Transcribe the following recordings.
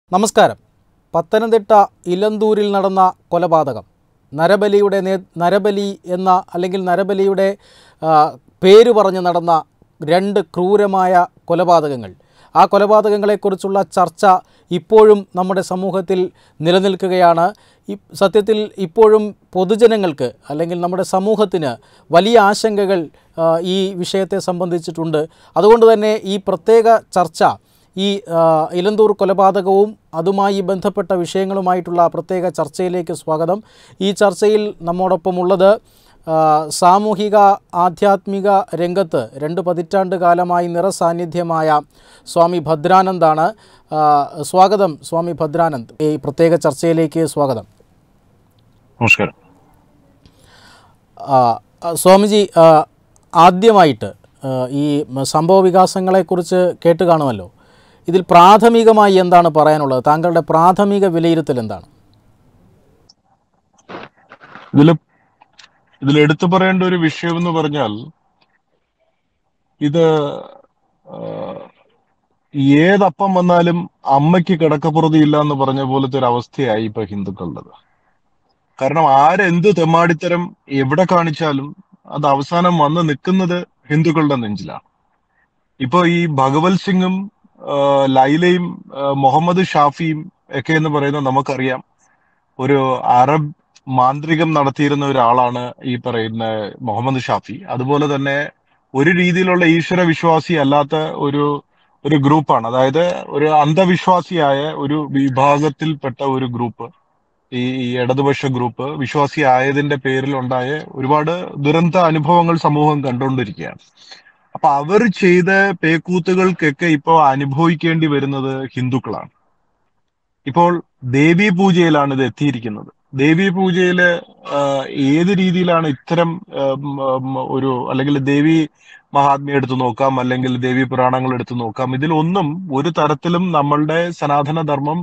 നമസ്കാരം പത്തനംതിട്ട ഇലന്തൂരിൽ നടന്ന കൊലപാതകം നരബലിയുടെ നേ നരബലി എന്ന അല്ലെങ്കിൽ നരബലിയുടെ ആ, പേര് പറഞ്ഞ് നടന്ന രണ്ട് ക്രൂരമായ കൊലപാതകങ്ങൾ ആ കൊലപാതകങ്ങളെക്കുറിച്ചുള്ള ചർച്ച ഇപ്പോഴും നമ്മുടെ സമൂഹത്തിൽ നിലനിൽക്കുകയാണ് ഈ സത്യത്തിൽ ഇപ്പോഴും പൊതുജനങ്ങൾക്ക് അല്ലെങ്കിൽ നമ്മുടെ സമൂഹത്തിന് വലിയ ആശങ്കകൾ ആ, ഈ വിഷയത്തെ സംബന്ധിച്ചിട്ടുണ്ട് അതുകൊണ്ട് തന്നെ ഈ പ്രത്യേക ചർച്ച ഈ ആ, ഇലന്തൂർ കൊലപാതകവും അതുമായി ബന്ധപ്പെട്ട വിഷയങ്ങളുമായിട്ടുള്ള പ്രത്യേക ചർച്ചയിലേക്ക് സ്വാഗതം ഈ ചർച്ചയിൽ നമ്മോടൊപ്പം ഉള്ളത് ആ, സാമൂഹിക ആധ്യാത്മിക രംഗത്ത് രണ്ട് പതിറ്റാണ്ട് കാലമായി നിറസാന്നിധ്യമായ സ്വാമി ഭദ്രാനന്ദാണ് ആ, സ്വാഗതം സ്വാമി ഭദ്രാനന്ദ് ഈ പ്രത്യേക ചർച്ചയിലേക്ക് സ്വാഗതം നമസ്കാരം ആ, ആ, സ്വാമിജി ആ, ആദ്യമായിട്ട് ആ, ഈ സംഭവ വികാസങ്ങളെക്കുറിച്ച് കേട്ട് കാണുമല്ലോ ഇതിൽ പ്രാഥമികമായി എന്താണ് പറയാനുള്ളത് താങ്കളുടെ പ്രാഥമിക വിലയിരുത്തൽ എന്താണ് ഇതില് ഇതിൽ എടുത്തു പറയേണ്ട ഒരു വിഷയം എന്ന് പറഞ്ഞാൽ ഇത് ആ, ഏതപ്പം വന്നാലും അമ്മയ്ക്ക് കിടക്കപ്പുറതി ഇല്ല എന്ന് പറഞ്ഞ പോലത്തെ ഒരു അവസ്ഥയായി ഇപ്പൊ ഹിന്ദുക്കളുടേത് കാരണം ആരെന്ത് തെമ്മാടിത്തരം എവിടെ കാണിച്ചാലും അത് അവസാനം വന്ന് നിൽക്കുന്നത് ഹിന്ദുക്കളുടെ നെഞ്ചിലാണ് ഇപ്പൊ ഈ ഭഗവത് സിംഗും ആ, ലൈലയും ആ, മുഹമ്മദ് ഷാഫിയും ഒക്കെ എന്ന് പറയുന്നത് നമുക്കറിയാം ഒരു അറബ് മാന്ത്രികം നടത്തിയിരുന്ന ഒരാളാണ് ഈ പറയുന്ന മുഹമ്മദ് ഷാഫി അതുപോലെ തന്നെ ഒരു രീതിയിലുള്ള ഈശ്വര വിശ്വാസി അല്ലാത്ത ഒരു ഒരു ഗ്രൂപ്പാണ് അതായത് ഒരു അന്ധവിശ്വാസിയായ ഒരു വിഭാഗത്തിൽപ്പെട്ട ഒരു ഗ്രൂപ്പ് ഈ ഈ ഇടതുപക്ഷ ഗ്രൂപ്പ് വിശ്വാസി ആയതിന്റെ പേരിൽ ഉണ്ടായ ഒരുപാട് ദുരന്ത അനുഭവങ്ങൾ സമൂഹം കണ്ടുകൊണ്ടിരിക്കുകയാണ് അപ്പൊ അവർ ചെയ്ത പേക്കൂത്തുകൾക്കൊക്കെ ഇപ്പോൾ അനുഭവിക്കേണ്ടി വരുന്നത് ഹിന്ദുക്കളാണ് ഇപ്പോൾ ദേവീ പൂജയിലാണ് ഇത് എത്തിയിരിക്കുന്നത് ദേവീ പൂജയില് ആ, ഏത് രീതിയിലാണ് ഇത്തരം ഉം, ഉം, ഒരു അല്ലെങ്കിൽ ദേവി മഹാത്മ്യം എടുത്തു നോക്കാം അല്ലെങ്കിൽ ദേവി പുരാണങ്ങൾ എടുത്തു നോക്കാം ഇതിലൊന്നും ഒരു തരത്തിലും നമ്മളുടെ സനാതന ധർമ്മം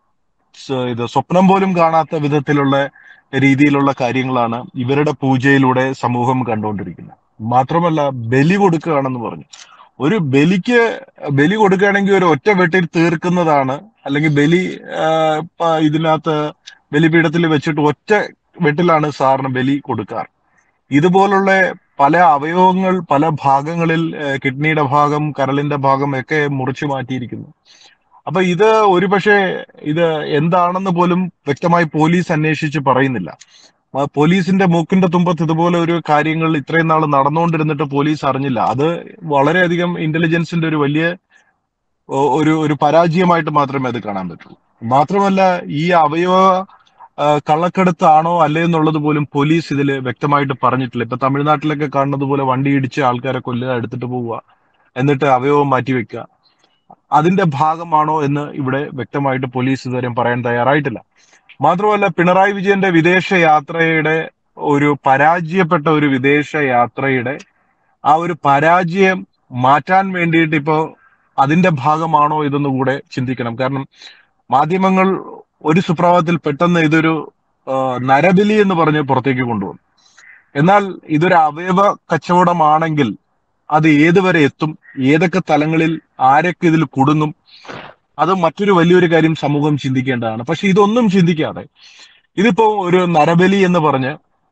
സ- ഇത് സ്വപ്നം പോലും കാണാത്ത വിധത്തിലുള്ള രീതിയിലുള്ള കാര്യങ്ങളാണ് ഇവരുടെ പൂജയിലൂടെ സമൂഹം കണ്ടുകൊണ്ടിരിക്കുന്നത് മാത്രമല്ല ബലി കൊടുക്കുകയാണെന്ന് പറഞ്ഞു ഒരു ബലിക്ക് ബലി കൊടുക്കുകയാണെങ്കിൽ ഒരു ഒറ്റ വെട്ടിൽ തീർക്കുന്നതാണ് അല്ലെങ്കിൽ ബലി ആ, പ- ഇതിനകത്ത് ബലിപീഠത്തിൽ വെച്ചിട്ട് ഒറ്റ വെട്ടിലാണ് സാറിന് ബലി കൊടുക്കാറ് ഇതുപോലുള്ള പല അവയവങ്ങൾ പല ഭാഗങ്ങളിൽ ആ, കിഡ്നിയുടെ ഭാഗം കരളിന്റെ ഭാഗം ഒക്കെ മുറിച്ചു മാറ്റിയിരിക്കുന്നു അപ്പൊ ഇത് ഒരുപക്ഷെ ഇത് എന്താണെന്ന് പോലും വ്യക്തമായി പോലീസ് അന്വേഷിച്ച് പറയുന്നില്ല ആ, പോലീസിന്റെ മൂക്കിന്റെ തുമ്പത്ത് ഇതുപോലെ ഒരു കാര്യങ്ങൾ ഇത്രയും നാൾ നടന്നുകൊണ്ടിരുന്നിട്ട് പോലീസ് അറിഞ്ഞില്ല അത് വളരെയധികം ഇന്റലിജൻസിന്റെ ഒരു വലിയ ഒ- ഒരു ഒരു പരാജയമായിട്ട് മാത്രമേ അത് കാണാൻ പറ്റുള്ളൂ മാത്രമല്ല ഈ അവയവ ആ, കള്ളക്കടത്താണോ അല്ലേ എന്നുള്ളത് പോലും പോലീസ് ഇതിൽ വ്യക്തമായിട്ട് പറഞ്ഞിട്ടില്ല ഇപ്പൊ തമിഴ്നാട്ടിലൊക്കെ കാണുന്നത് പോലെ വണ്ടി ഇടിച്ച് ആൾക്കാരെ കൊല്ലുക എടുത്തിട്ട് പോവുക എന്നിട്ട് അവയവം മാറ്റി വെക്കുക അതിന്റെ ഭാഗമാണോ എന്ന് ഇവിടെ വ്യക്തമായിട്ട് പോലീസ് ഇതുവരെ പറയാൻ തയ്യാറായിട്ടില്ല മാത്രമല്ല പിണറായി വിജയന്റെ വിദേശ യാത്രയുടെ ഒരു പരാജയപ്പെട്ട ഒരു വിദേശ യാത്രയുടെ ആ ഒരു പരാജയം മാറ്റാൻ വേണ്ടിയിട്ട് ഇപ്പോ അതിന്റെ ഭാഗമാണോ ഇതെന്ന് കൂടെ ചിന്തിക്കണം കാരണം മാധ്യമങ്ങൾ ഒരു സുപ്രഭാതത്തിൽ പെട്ടെന്ന് ഇതൊരു ആ, നരബലി എന്ന് പറഞ്ഞ് പുറത്തേക്ക് കൊണ്ടുവന്നു എന്നാൽ ഇതൊരു അവയവ കച്ചവടമാണെങ്കിൽ അത് ഏതുവരെ എത്തും ഏതൊക്കെ തലങ്ങളിൽ ആരൊക്കെ ഇതിൽ കുടുങ്ങും അത് മറ്റൊരു വലിയൊരു കാര്യം സമൂഹം ചിന്തിക്കേണ്ടതാണ് പക്ഷെ ഇതൊന്നും ചിന്തിക്കാതെ ഇതിപ്പോ ഒരു നരബലി എന്ന് പറഞ്ഞ്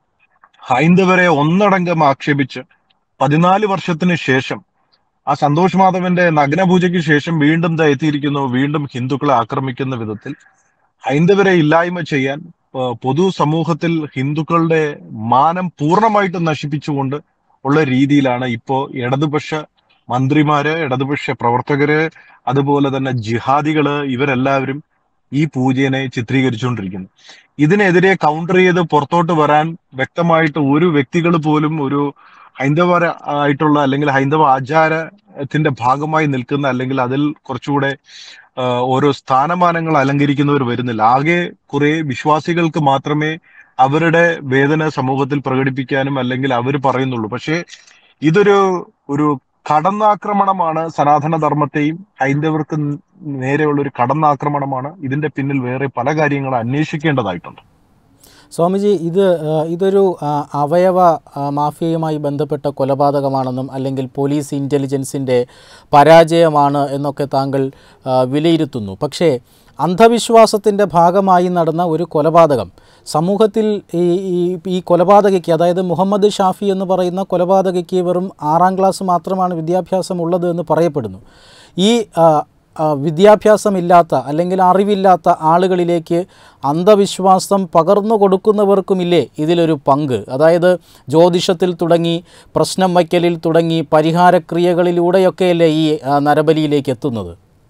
ഹൈന്ദവരെ ഒന്നടങ്കം ആക്ഷേപിച്ച് പതിനാല് വർഷത്തിന് ശേഷം ആ സന്തോഷ് മാധവന്റെ നഗ്നപൂജയ്ക്ക് ശേഷം വീണ്ടും ദാ എത്തിയിരിക്കുന്നു വീണ്ടും ഹിന്ദുക്കളെ ആക്രമിക്കുന്ന വിധത്തിൽ ഹൈന്ദവരെ ഇല്ലായ്മ ചെയ്യാൻ ആ, പൊതു സമൂഹത്തിൽ ഹിന്ദുക്കളുടെ മാനം പൂർണ്ണമായിട്ട് നശിപ്പിച്ചുകൊണ്ട് ഉള്ള രീതിയിലാണ് ഇപ്പോ ഇടതുപക്ഷ മന്ത്രിമാര് ഇടതുപക്ഷ പ്രവർത്തകര് അതുപോലെ തന്നെ ജിഹാദികള് ഇവരെല്ലാവരും ഈ പൂജയെ ചിത്രീകരിച്ചുകൊണ്ടിരിക്കുന്നു ഇതിനെതിരെ കൗണ്ടർ ചെയ്ത് പുറത്തോട്ട് വരാൻ വ്യക്തമായിട്ട് ഒരു വ്യക്തികൾ പോലും ഒരു ഹൈന്ദവ ആയിട്ടുള്ള അല്ലെങ്കിൽ ഹൈന്ദവ ആചാരത്തിന്റെ ഭാഗമായി നിൽക്കുന്ന അല്ലെങ്കിൽ അതിൽ കുറച്ചുകൂടെ ആ, ഓരോ സ്ഥാനമാനങ്ങൾ അലങ്കരിക്കുന്നവർ വരുന്നില്ല ആകെ കുറെ വിശ്വാസികൾക്ക് മാത്രമേ അവരുടെ വേദന സമൂഹത്തിൽ പ്രകടിപ്പിക്കാനും അല്ലെങ്കിൽ അവർ പറയുന്നുള്ളൂ പക്ഷേ ഇതൊരു ഒരു കടന്നാക്രമണമാണ് സനാതന ധർമ്മത്തെയും ഹൈന്ദവർക്ക് നേരെയുള്ള ഒരു കടന്നാക്രമണമാണ് ഇതിന്റെ പിന്നിൽ വേറെ പല കാര്യങ്ങളും അന്വേഷിക്കേണ്ടതായിട്ടുണ്ട് സ്വാമിജി ഇത് ആ, ഇതൊരു ആ, അവയവ ആ, മാഫിയയുമായി ബന്ധപ്പെട്ട കൊലപാതകമാണെന്നും അല്ലെങ്കിൽ പോലീസ് ഇൻ്റലിജൻസിൻ്റെ പരാജയമാണ് എന്നൊക്കെ താങ്കൾ ആ, വിലയിരുത്തുന്നു പക്ഷേ അന്ധവിശ്വാസത്തിൻ്റെ ഭാഗമായി നടന്ന ഒരു കൊലപാതകം സമൂഹത്തിൽ ഈ ഈ ഈ കൊലപാതകയ്ക്ക് അതായത് മുഹമ്മദ് ഷാഫി എന്ന് പറയുന്ന കൊലപാതകയ്ക്ക് വെറും ആറാം ക്ലാസ് മാത്രമാണ് വിദ്യാഭ്യാസം ഉള്ളത് എന്ന് പറയപ്പെടുന്നു ഈ ആ, ആ, വിദ്യാഭ്യാസമില്ലാത്ത അല്ലെങ്കിൽ അറിവില്ലാത്ത ആളുകളിലേക്ക് അന്ധവിശ്വാസം പകർന്നു കൊടുക്കുന്നവർക്കുമില്ലേ ഇതിലൊരു പങ്ക് അതായത് ജ്യോതിഷത്തിൽ തുടങ്ങി പ്രശ്നം വയ്ക്കലിൽ തുടങ്ങി പരിഹാരക്രിയകളിലൂടെയൊക്കെയല്ലേ ഈ ആ, നരബലിയിലേക്ക് എത്തുന്നത്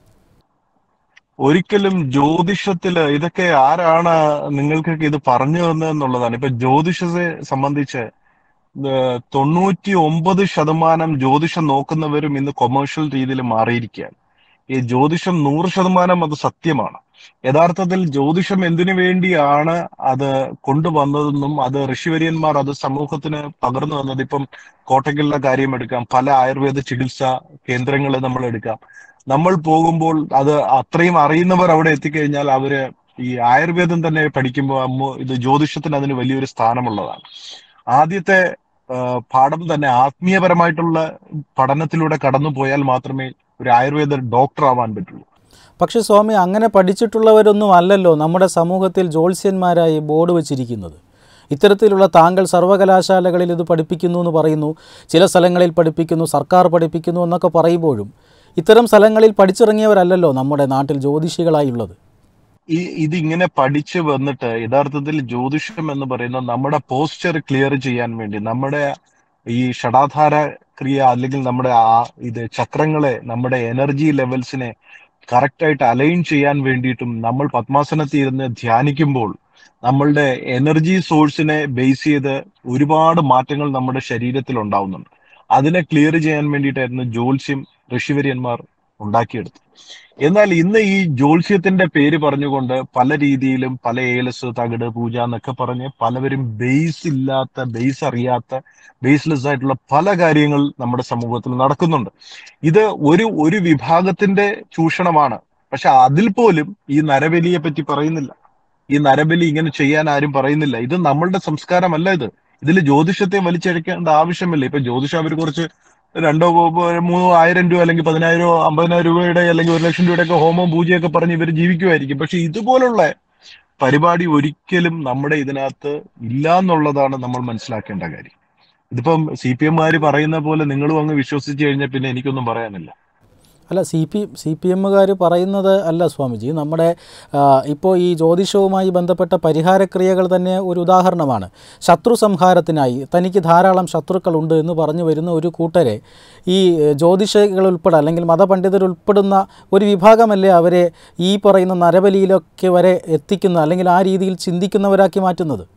ഒരിക്കലും ജ്യോതിഷത്തില് ഇതൊക്കെ ആരാണ് നിങ്ങൾക്കൊക്കെ ഇത് പറഞ്ഞു തന്നതെന്നുള്ളതാണ് ഇപ്പൊ ജ്യോതിഷത്തെ സംബന്ധിച്ച് ഏഹ് തൊണ്ണൂറ്റി ഒമ്പത് ശതമാനം ജ്യോതിഷം നോക്കുന്നവരും ഇന്ന് കൊമേഴ്ഷ്യൽ രീതിയിൽ മാറിയിരിക്കുകയാണ് ഈ ജ്യോതിഷം നൂറ് ശതമാനം അത് സത്യമാണ് യഥാർത്ഥത്തിൽ ജ്യോതിഷം എന്തിനു വേണ്ടിയാണ് അത് കൊണ്ടുവന്നതെന്നും അത് ഋഷിവര്യന്മാർ അത് സമൂഹത്തിന് പകർന്നു തന്നത് ഇപ്പം കോട്ടയ്ക്കുള്ള കാര്യം എടുക്കാം പല ആയുർവേദ ചികിത്സാ കേന്ദ്രങ്ങൾ നമ്മൾ എടുക്കാം നമ്മൾ പോകുമ്പോൾ അത് അത്രയും അറിയുന്നവർ അവിടെ എത്തിക്കഴിഞ്ഞാൽ അവര് ഈ ആയുർവേദം തന്നെ പഠിക്കുമ്പോൾ അമ്മ ഇത് ജ്യോതിഷത്തിന് അതിന് വലിയൊരു സ്ഥാനമുള്ളതാണ് ആദ്യത്തെ ആ, പാഠം തന്നെ ആത്മീയപരമായിട്ടുള്ള പഠനത്തിലൂടെ കടന്നു പോയാൽ മാത്രമേ ഒരു ആയുർവേദ ഡോക്ടർ ആവാൻ പറ്റുള്ളൂ പക്ഷേ സ്വാമി അങ്ങനെ പഠിച്ചിട്ടുള്ളവരൊന്നും അല്ലല്ലോ നമ്മുടെ സമൂഹത്തിൽ ജ്യോത്സ്യന്മാരായി ബോർഡ് വച്ചിരിക്കുന്നത് ഇത്തരത്തിലുള്ള താങ്കൾ സർവകലാശാലകളിൽ ഇത് പഠിപ്പിക്കുന്നു എന്ന് പറയുന്നു ചില സ്ഥലങ്ങളിൽ പഠിപ്പിക്കുന്നു സർക്കാർ പഠിപ്പിക്കുന്നു എന്നൊക്കെ പറയുമ്പോഴും ഇത്തരം സ്ഥലങ്ങളിൽ പഠിച്ചിറങ്ങിയവരല്ലല്ലോ നമ്മുടെ നാട്ടിൽ ജ്യോതിഷികളായുള്ളത് ഈ ഇതിങ്ങനെ പഠിച്ചു വന്നിട്ട് യഥാർത്ഥത്തിൽ ജ്യോതിഷം എന്ന് പറയുന്നത് നമ്മുടെ പോസ്ചർ ക്ലിയർ ചെയ്യാൻ വേണ്ടി നമ്മുടെ ഈ ഷടാധാര ക്രിയ അല്ലെങ്കിൽ നമ്മുടെ ആ ഇത് ചക്രങ്ങളെ നമ്മുടെ എനർജി ലെവൽസിനെ കറക്റ്റായിട്ട് അലൈൻ ചെയ്യാൻ വേണ്ടിയിട്ടും നമ്മൾ പത്മാസനത്തിൽ ഇരുന്ന് ധ്യാനിക്കുമ്പോൾ നമ്മളുടെ എനർജി സോഴ്സിനെ ബേസ് ചെയ്ത് ഒരുപാട് മാറ്റങ്ങൾ നമ്മുടെ ശരീരത്തിൽ ഉണ്ടാവുന്നുണ്ട് അതിനെ ക്ലിയർ ചെയ്യാൻ വേണ്ടിയിട്ടായിരുന്നു ജ്യോത്സ്യം ഋഷിവര്യന്മാർ ഉണ്ടാക്കിയെടുത്തത് എന്നാൽ ഇന്ന് ഈ ജ്യോത്സ്യത്തിന്റെ പേര് പറഞ്ഞുകൊണ്ട് പല രീതിയിലും പല ഏലസ് തകിട് പൂജ എന്നൊക്കെ പറഞ്ഞ് പലവരും ബേസ് ഇല്ലാത്ത ബേസ് അറിയാത്ത ബേസ്ലെസ് ആയിട്ടുള്ള പല കാര്യങ്ങൾ നമ്മുടെ സമൂഹത്തിൽ നടക്കുന്നുണ്ട് ഇത് ഒരു ഒരു വിഭാഗത്തിന്റെ ചൂഷണമാണ് പക്ഷെ അതിൽ പോലും ഈ നരബലിയെ പറ്റി പറയുന്നില്ല ഈ നരബലി ഇങ്ങനെ ചെയ്യാൻ ആരും പറയുന്നില്ല ഇത് നമ്മളുടെ സംസ്കാരമല്ല ഇത് ഇതിൽ ജ്യോതിഷത്തെ വലിച്ചഴക്കേണ്ട ആവശ്യമില്ല ഇപ്പൊ ജ്യോതിഷം അവർ കുറച്ച് രണ്ടോ പോ- മൂന്നോ ആയിരം രൂപ അല്ലെങ്കിൽ പതിനായിരോ അമ്പതിനായിരം രൂപയുടെ അല്ലെങ്കിൽ ഒരു ലക്ഷം രൂപയുടെ ഒക്കെ ഹോമവും പൂജയൊക്കെ പറഞ്ഞ് ഇവർ ജീവിക്കുമായിരിക്കും പക്ഷെ ഇതുപോലുള്ള പരിപാടി ഒരിക്കലും നമ്മുടെ ഇതിനകത്ത് ഇല്ല എന്നുള്ളതാണ് നമ്മൾ മനസ്സിലാക്കേണ്ട കാര്യം ഇതിപ്പം സി പി എംമാര് പറയുന്ന പോലെ നിങ്ങളും അങ്ങ് വിശ്വസിച്ച് കഴിഞ്ഞാൽ പിന്നെ എനിക്കൊന്നും പറയാനില്ല അല്ല സി പി സി പി എമ്മുകാർ പറയുന്നത് അല്ല സ്വാമിജി നമ്മുടെ ആ, ഇപ്പോൾ ഈ ജ്യോതിഷവുമായി ബന്ധപ്പെട്ട പരിഹാരക്രിയകൾ തന്നെ ഒരു ഉദാഹരണമാണ് ശത്രു സംഹാരത്തിനായി തനിക്ക് ധാരാളം ശത്രുക്കളുണ്ട് എന്ന് പറഞ്ഞു വരുന്ന ഒരു കൂട്ടരെ ഈ ജ്യോതിഷികൾ ഉൾപ്പെടെ അല്ലെങ്കിൽ മതപണ്ഡിതർ ഉൾപ്പെടുന്ന ഒരു വിഭാഗമല്ലേ അവരെ ഈ പറയുന്ന നരബലിയിലൊക്കെ വരെ എത്തിക്കുന്ന അല്ലെങ്കിൽ ആ രീതിയിൽ ചിന്തിക്കുന്നവരാക്കി മാറ്റുന്നത്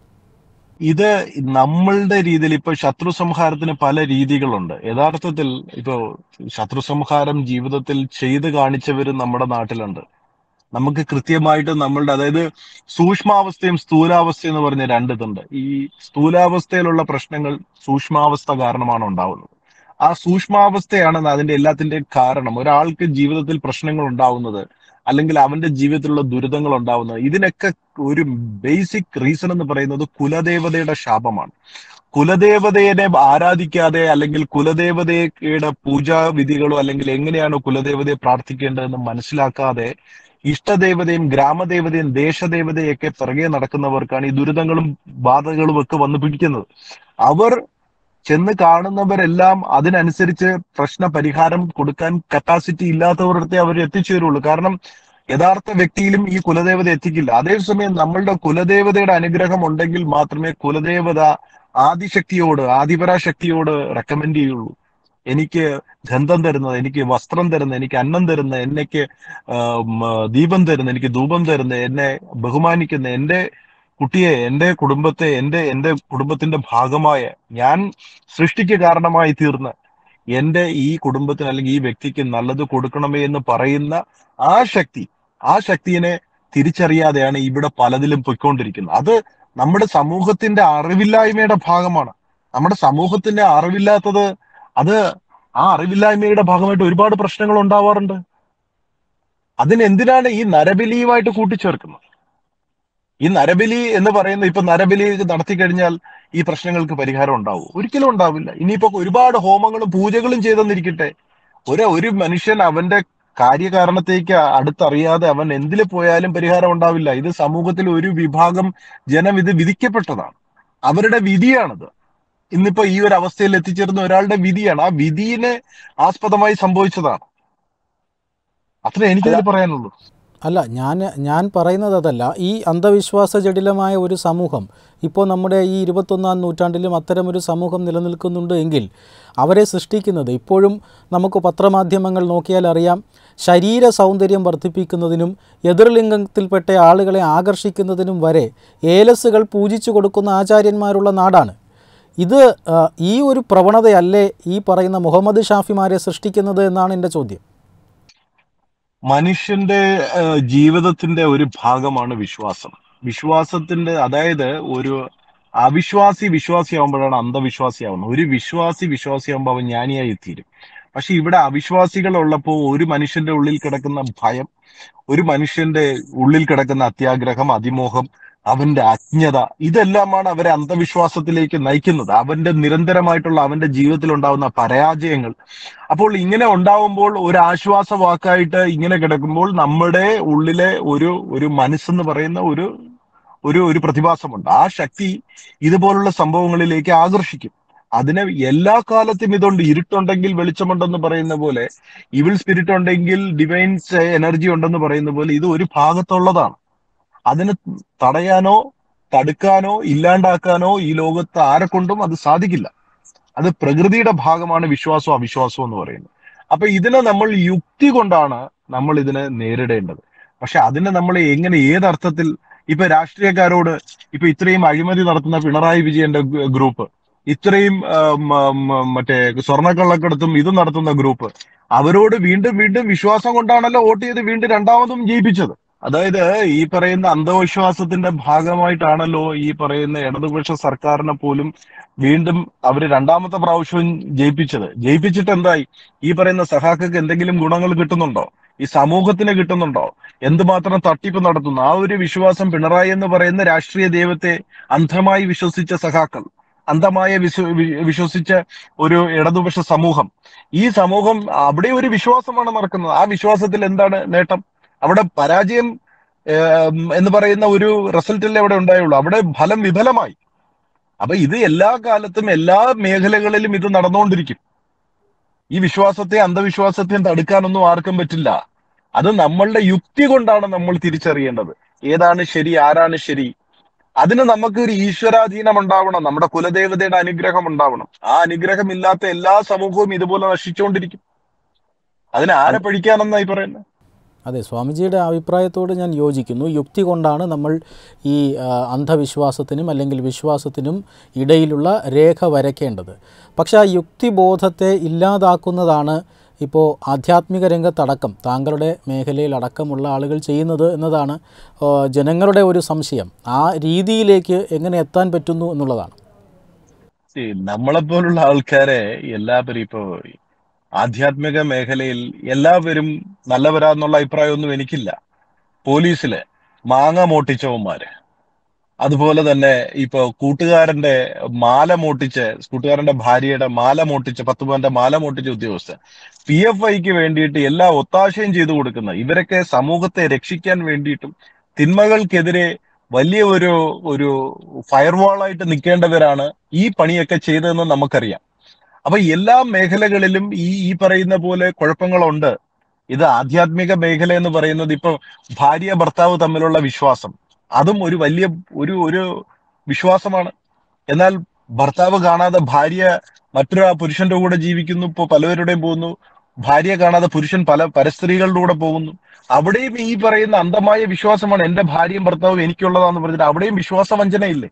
ഇത് നമ്മളുടെ രീതിയിൽ ഇപ്പൊ ശത്രു സംഹാരത്തിന് പല രീതികളുണ്ട് യഥാർത്ഥത്തിൽ ഇപ്പൊ ശത്രു സംഹാരം ജീവിതത്തിൽ ചെയ്ത് കാണിച്ചവരും നമ്മുടെ നാട്ടിലുണ്ട് നമുക്ക് കൃത്യമായിട്ട് നമ്മളുടെ അതായത് സൂക്ഷ്മാവസ്ഥയും സ്ഥൂലാവസ്ഥയും എന്ന് പറഞ്ഞ രണ്ടിതുണ്ട് ഈ സ്ഥൂലാവസ്ഥയിലുള്ള പ്രശ്നങ്ങൾ സൂക്ഷ്മാവസ്ഥ കാരണമാണ് ഉണ്ടാവുന്നത് ആ സൂക്ഷ്മാവസ്ഥയാണ് അതിന്റെ എല്ലാത്തിന്റെയും കാരണം ഒരാൾക്ക് ജീവിതത്തിൽ പ്രശ്നങ്ങൾ ഉണ്ടാവുന്നത് അല്ലെങ്കിൽ അവന്റെ ജീവിതത്തിലുള്ള ദുരിതങ്ങൾ ഉണ്ടാവുന്നത് ഇതിനൊക്കെ ഒരു ബേസിക് റീസൺ എന്ന് പറയുന്നത് കുലദേവതയുടെ ശാപമാണ് കുലദേവതയെ ആരാധിക്കാതെ അല്ലെങ്കിൽ കുലദേവതയുടെ പൂജാവിധികളോ അല്ലെങ്കിൽ എങ്ങനെയാണ് കുലദേവതയെ പ്രാർത്ഥിക്കേണ്ടതെന്ന് മനസ്സിലാക്കാതെ ഇഷ്ടദേവതയും ഗ്രാമദേവതയും ദേശദേവതയും ഒക്കെ പിറകെ നടക്കുന്നവർക്കാണ് ഈ ദുരിതങ്ങളും ബാധകളും ഒക്കെ വന്ന് പിടിക്കുന്നത് അവർ ചെന്ന് കാണുന്നവരെല്ലാം അതിനനുസരിച്ച് പ്രശ്ന പരിഹാരം കൊടുക്കാൻ കപ്പാസിറ്റി ഇല്ലാത്തവരുടെ അവർ എത്തിച്ചേരുള്ളൂ കാരണം യഥാർത്ഥ വ്യക്തിയിലും ഈ കുലദേവത എത്തിക്കില്ല അതേസമയം നമ്മളുടെ കുലദേവതയുടെ അനുഗ്രഹം ഉണ്ടെങ്കിൽ മാത്രമേ കുലദേവത ആദിശക്തിയോട് ആദിപരാശക്തിയോട് റെക്കമെൻഡ് ചെയ്യുള്ളൂ എനിക്ക് ഗന്ധം തരുന്നത് എനിക്ക് വസ്ത്രം തരുന്നത് എനിക്ക് അന്നം തരുന്നത് എനിക്ക് ആം, ദീപം തരുന്നത് എനിക്ക് ധൂപം തരുന്നത് എന്നെ ബഹുമാനിക്കുന്ന എന്റെ കുട്ടിയെ എന്റെ കുടുംബത്തെ എന്റെ എന്റെ കുടുംബത്തിന്റെ ഭാഗമായ ഞാൻ സൃഷ്ടിക്ക് കാരണമായി തീർന്ന് എന്റെ ഈ കുടുംബത്തിന് അല്ലെങ്കിൽ ഈ വ്യക്തിക്ക് നല്ലത് കൊടുക്കണമേ എന്ന് പറയുന്ന ആ ശക്തി ആ ശക്തിയെ തിരിച്ചറിയാതെയാണ് ഇവിടെ പലതിലും പൊയ്ക്കൊണ്ടിരിക്കുന്നത് അത് നമ്മുടെ സമൂഹത്തിന്റെ അറിവില്ലായ്മയുടെ ഭാഗമാണ് നമ്മുടെ സമൂഹത്തിന്റെ അറിവില്ലാത്തത് അത് ആ അറിവില്ലായ്മയുടെ ഭാഗമായിട്ട് ഒരുപാട് പ്രശ്നങ്ങൾ ഉണ്ടാവാറുണ്ട് അതിനെന്തിനാണ് ഈ നരബലിയുമായിട്ട് കൂട്ടിച്ചേർക്കുന്നത് ഈ നരബലി എന്ന് പറയുന്ന ഇപ്പൊ നരബലി നടത്തി കഴിഞ്ഞാൽ ഈ പ്രശ്നങ്ങൾക്ക് പരിഹാരം ഉണ്ടാവും ഒരിക്കലും ഉണ്ടാവില്ല ഇനിയിപ്പോ ഒരുപാട് ഹോമങ്ങളും പൂജകളും ചെയ്തെന്നിരിക്കട്ടെ ഒരു ഒരു മനുഷ്യൻ അവന്റെ കാര്യകാരണത്തേക്ക് അടുത്തറിയാതെ അവൻ എന്തിൽ പോയാലും പരിഹാരം ഉണ്ടാവില്ല ഇത് സമൂഹത്തിൽ ഒരു വിഭാഗം ജനം ഇത് വിധിക്കപ്പെട്ടതാണ് അവരുടെ വിധിയാണിത് ഇന്നിപ്പോ ഈ ഒരു അവസ്ഥയിൽ എത്തിച്ചേർന്ന ഒരാളുടെ വിധിയാണ് ആ വിധിനെ ആസ്പദമായി സംഭവിച്ചതാണ് അത്രേ എനിക്കതിൽ പറയാനുള്ളൂ അല്ല ഞാൻ ഞാൻ പറയുന്നത് അതല്ല ഈ അന്ധവിശ്വാസ ജടിലമായ ഒരു സമൂഹം ഇപ്പോൾ നമ്മുടെ ഈ ഇരുപത്തൊന്നാം നൂറ്റാണ്ടിലും അത്തരമൊരു സമൂഹം നിലനിൽക്കുന്നുണ്ട് എങ്കിൽ അവരെ സൃഷ്ടിക്കുന്നത് ഇപ്പോഴും നമുക്ക് പത്രമാധ്യമങ്ങൾ നോക്കിയാൽ അറിയാം ശരീര സൗന്ദര്യം വർദ്ധിപ്പിക്കുന്നതിനും എതിർലിംഗത്തിൽപ്പെട്ട ആളുകളെ ആകർഷിക്കുന്നതിനും വരെ ഏലസുകൾ പൂജിച്ചു കൊടുക്കുന്ന ആചാര്യന്മാരുള്ള നാടാണ് ഇത് ആ, ഈ ഒരു പ്രവണതയല്ലേ ഈ പറയുന്ന മുഹമ്മദ് ഷാഫിമാരെ സൃഷ്ടിക്കുന്നത് എന്നാണ് എൻ്റെ ചോദ്യം മനുഷ്യന്റെ ഏഹ്, ജീവിതത്തിന്റെ ഒരു ഭാഗമാണ് വിശ്വാസം വിശ്വാസത്തിന്റെ അതായത് ഒരു അവിശ്വാസി വിശ്വാസിയാവുമ്പോഴാണ് അന്ധവിശ്വാസിയാവുന്നത് ഒരു വിശ്വാസി വിശ്വാസിയാവുമ്പോൾ അവൻ ജ്ഞാനിയായി തീരും പക്ഷെ ഇവിടെ അവിശ്വാസികൾ ഉള്ളപ്പോൾ ഒരു മനുഷ്യന്റെ ഉള്ളിൽ കിടക്കുന്ന ഭയം ഒരു മനുഷ്യന്റെ ഉള്ളിൽ കിടക്കുന്ന അത്യാഗ്രഹം അതിമോഹം അവന്റെ അജ്ഞത ഇതെല്ലാമാണ് അവരെ അന്ധവിശ്വാസത്തിലേക്ക് നയിക്കുന്നത് അവന്റെ നിരന്തരമായിട്ടുള്ള അവന്റെ ജീവിതത്തിൽ ഉണ്ടാവുന്ന പരാജയങ്ങൾ അപ്പോൾ ഇങ്ങനെ ഉണ്ടാവുമ്പോൾ ഒരു ആശ്വാസ വാക്കായിട്ട് ഇങ്ങനെ കിടക്കുമ്പോൾ നമ്മുടെ ഉള്ളിലെ ഒരു ഒരു മനസ്സെന്ന് പറയുന്ന ഒരു ഒരു ഒരു പ്രതിഭാസമുണ്ട് ആ ശക്തി ഇതുപോലുള്ള സംഭവങ്ങളിലേക്ക് ആകർഷിക്കും അതിന് എല്ലാ കാലത്തും ഇതുണ്ട് ഇരുട്ടുണ്ടെങ്കിൽ വെളിച്ചമുണ്ടെന്ന് പറയുന്ന പോലെ ഇവിൾ സ്പിരിറ്റ് ഉണ്ടെങ്കിൽ ഡിവൈൻസ് എനർജി ഉണ്ടെന്ന് പറയുന്ന പോലെ ഇത് ഒരു ഭാഗത്തുള്ളതാണ് അതിന് തടയാനോ തടുക്കാനോ ഇല്ലാണ്ടാക്കാനോ ഈ ലോകത്ത് ആരെ കൊണ്ടും അത് സാധിക്കില്ല അത് പ്രകൃതിയുടെ ഭാഗമാണ് വിശ്വാസവും അവിശ്വാസവും എന്ന് പറയുന്നത് അപ്പൊ ഇതിനെ നമ്മൾ യുക്തി കൊണ്ടാണ് നമ്മൾ ഇതിനെ നേരിടേണ്ടത് പക്ഷെ അതിനെ നമ്മൾ എങ്ങനെ ഏതർത്ഥത്തിൽ ഇപ്പൊ രാഷ്ട്രീയക്കാരോട് ഇപ്പൊ ഇത്രയും അഴിമതി നടത്തുന്ന പിണറായി വിജയന്റെ ഗ്രൂ- ഗ്രൂപ്പ് ഇത്രയും ആ, മ- മ- മറ്റേ സ്വർണ്ണക്കള്ളക്കടത്തും ഇത് നടത്തുന്ന ഗ്രൂപ്പ് അവരോട് വീണ്ടും വീണ്ടും വിശ്വാസം കൊണ്ടാണല്ലോ വോട്ട് ചെയ്ത് വീണ്ടും രണ്ടാമതും ജയിപ്പിച്ചത് അതായത് ഈ പറയുന്ന അന്ധവിശ്വാസത്തിന്റെ ഭാഗമായിട്ടാണല്ലോ ഈ പറയുന്ന ഇടതുപക്ഷ സർക്കാരിനെ പോലും വീണ്ടും അവര് രണ്ടാമത്തെ പ്രാവശ്യവും ജയിപ്പിച്ചത് ജയിപ്പിച്ചിട്ട് എന്തായി ഈ പറയുന്ന സഹാക്കൾക്ക് എന്തെങ്കിലും ഗുണങ്ങൾ കിട്ടുന്നുണ്ടോ ഈ സമൂഹത്തിന് കിട്ടുന്നുണ്ടോ എന്തുമാത്രം തട്ടിപ്പ് നടത്തുന്നു ആ ഒരു വിശ്വാസം പിണറായി എന്ന് പറയുന്ന രാഷ്ട്രീയ ദൈവത്തെ അന്ധമായി വിശ്വസിച്ച സഖാക്കൾ അന്ധമായ വിശ്വ വി- വിശ്വസിച്ച ഒരു ഇടതുപക്ഷ സമൂഹം ഈ സമൂഹം അവിടെ ഒരു വിശ്വാസമാണ് നടക്കുന്നത് ആ വിശ്വാസത്തിൽ എന്താണ് നേട്ടം അവിടെ പരാജയം ഏം, എന്ന് പറയുന്ന ഒരു റിസൾട്ടല്ലേ അവിടെ ഉണ്ടായുള്ളൂ അവിടെ ഫലം വിഫലമായി അപ്പൊ ഇത് എല്ലാ കാലത്തും എല്ലാ മേഖലകളിലും ഇത് നടന്നുകൊണ്ടിരിക്കും ഈ വിശ്വാസത്തെ അന്ധവിശ്വാസത്തെയും തടുക്കാനൊന്നും ആർക്കും പറ്റില്ല അത് നമ്മളുടെ യുക്തി കൊണ്ടാണ് നമ്മൾ തിരിച്ചറിയേണ്ടത് ഏതാണ് ശരി ആരാണ് ശരി അതിന് നമുക്ക് ഒരു ഈശ്വരാധീനം ഉണ്ടാവണം നമ്മുടെ കുലദേവതയുടെ അനുഗ്രഹം ഉണ്ടാവണം ആ അനുഗ്രഹം ഇല്ലാത്ത എല്ലാ സമൂഹവും ഇതുപോലെ നശിച്ചുകൊണ്ടിരിക്കും അതിന് ആരെ പഴിക്കാനെന്നായി പറയുന്നത് അതെ സ്വാമിജിയുടെ അഭിപ്രായത്തോട് ഞാൻ യോജിക്കുന്നു യുക്തി കൊണ്ടാണ് നമ്മൾ ഈ ആ, അന്ധവിശ്വാസത്തിനും അല്ലെങ്കിൽ വിശ്വാസത്തിനും ഇടയിലുള്ള രേഖ വരയ്ക്കേണ്ടത് പക്ഷേ ആ യുക്തിബോധത്തെ ഇല്ലാതാക്കുന്നതാണ് ഇപ്പോൾ ആധ്യാത്മിക രംഗത്തടക്കം താങ്കളുടെ മേഖലയിൽ അടക്കമുള്ള ആളുകൾ ചെയ്യുന്നത് എന്നതാണ് ആ, ജനങ്ങളുടെ ഒരു സംശയം ആ രീതിയിലേക്ക് എങ്ങനെ എത്താൻ പറ്റുന്നു എന്നുള്ളതാണ് See, നമ്മളെപ്പോലുള്ള ആൾക്കാരെ എല്ലാവരും ഇപ്പോ ആധ്യാത്മിക മേഖലയിൽ എല്ലാവരും നല്ലവരാന്നുള്ള അഭിപ്രായമൊന്നും എനിക്കില്ല പോലീസില് മാങ്ങ മോട്ടിച്ചവന്മാര് അതുപോലെ തന്നെ ഇപ്പൊ കൂട്ടുകാരന്റെ മാല മോട്ടിച്ച് കൂട്ടുകാരന്റെ ഭാര്യയുടെ മാല മോട്ടിച്ച് പത്ത് പവന്റെ മാല മോട്ടിച്ച ഉദ്യോഗസ്ഥൻ പി എഫ് ഐക്ക് വേണ്ടിയിട്ട് എല്ലാ ഒത്താശയും ചെയ്തു കൊടുക്കുന്ന ഇവരൊക്കെ സമൂഹത്തെ രക്ഷിക്കാൻ വേണ്ടിയിട്ടും തിന്മകൾക്കെതിരെ വലിയ ഒരു ഒരു ഫയർവാളായിട്ട് നിൽക്കേണ്ടവരാണ് ഈ പണിയൊക്കെ ചെയ്തതെന്ന് നമുക്കറിയാം അപ്പൊ എല്ലാ മേഖലകളിലും ഈ ഈ പറയുന്ന പോലെ കുഴപ്പങ്ങളുണ്ട് ഇത് ആധ്യാത്മിക മേഖല എന്ന് പറയുന്നത് ഇപ്പൊ ഭാര്യ ഭർത്താവ് തമ്മിലുള്ള വിശ്വാസം അതും ഒരു വലിയ ഒരു ഒരു വിശ്വാസമാണ് എന്നാൽ ഭർത്താവ് കാണാതെ ഭാര്യ മറ്റൊരു ആ പുരുഷന്റെ കൂടെ ജീവിക്കുന്നു ഇപ്പൊ പലവരുടെയും പോകുന്നു ഭാര്യ കാണാതെ പുരുഷൻ പല പരസ്ത്രീകളുടെ കൂടെ പോകുന്നു അവിടെയും ഈ പറയുന്ന അന്ധമായ വിശ്വാസമാണ് എന്റെ ഭാര്യയും ഭർത്താവും എനിക്കുള്ളതാന്ന് പറഞ്ഞിട്ട് അവിടെയും വിശ്വാസവഞ്ചനയില്ലേ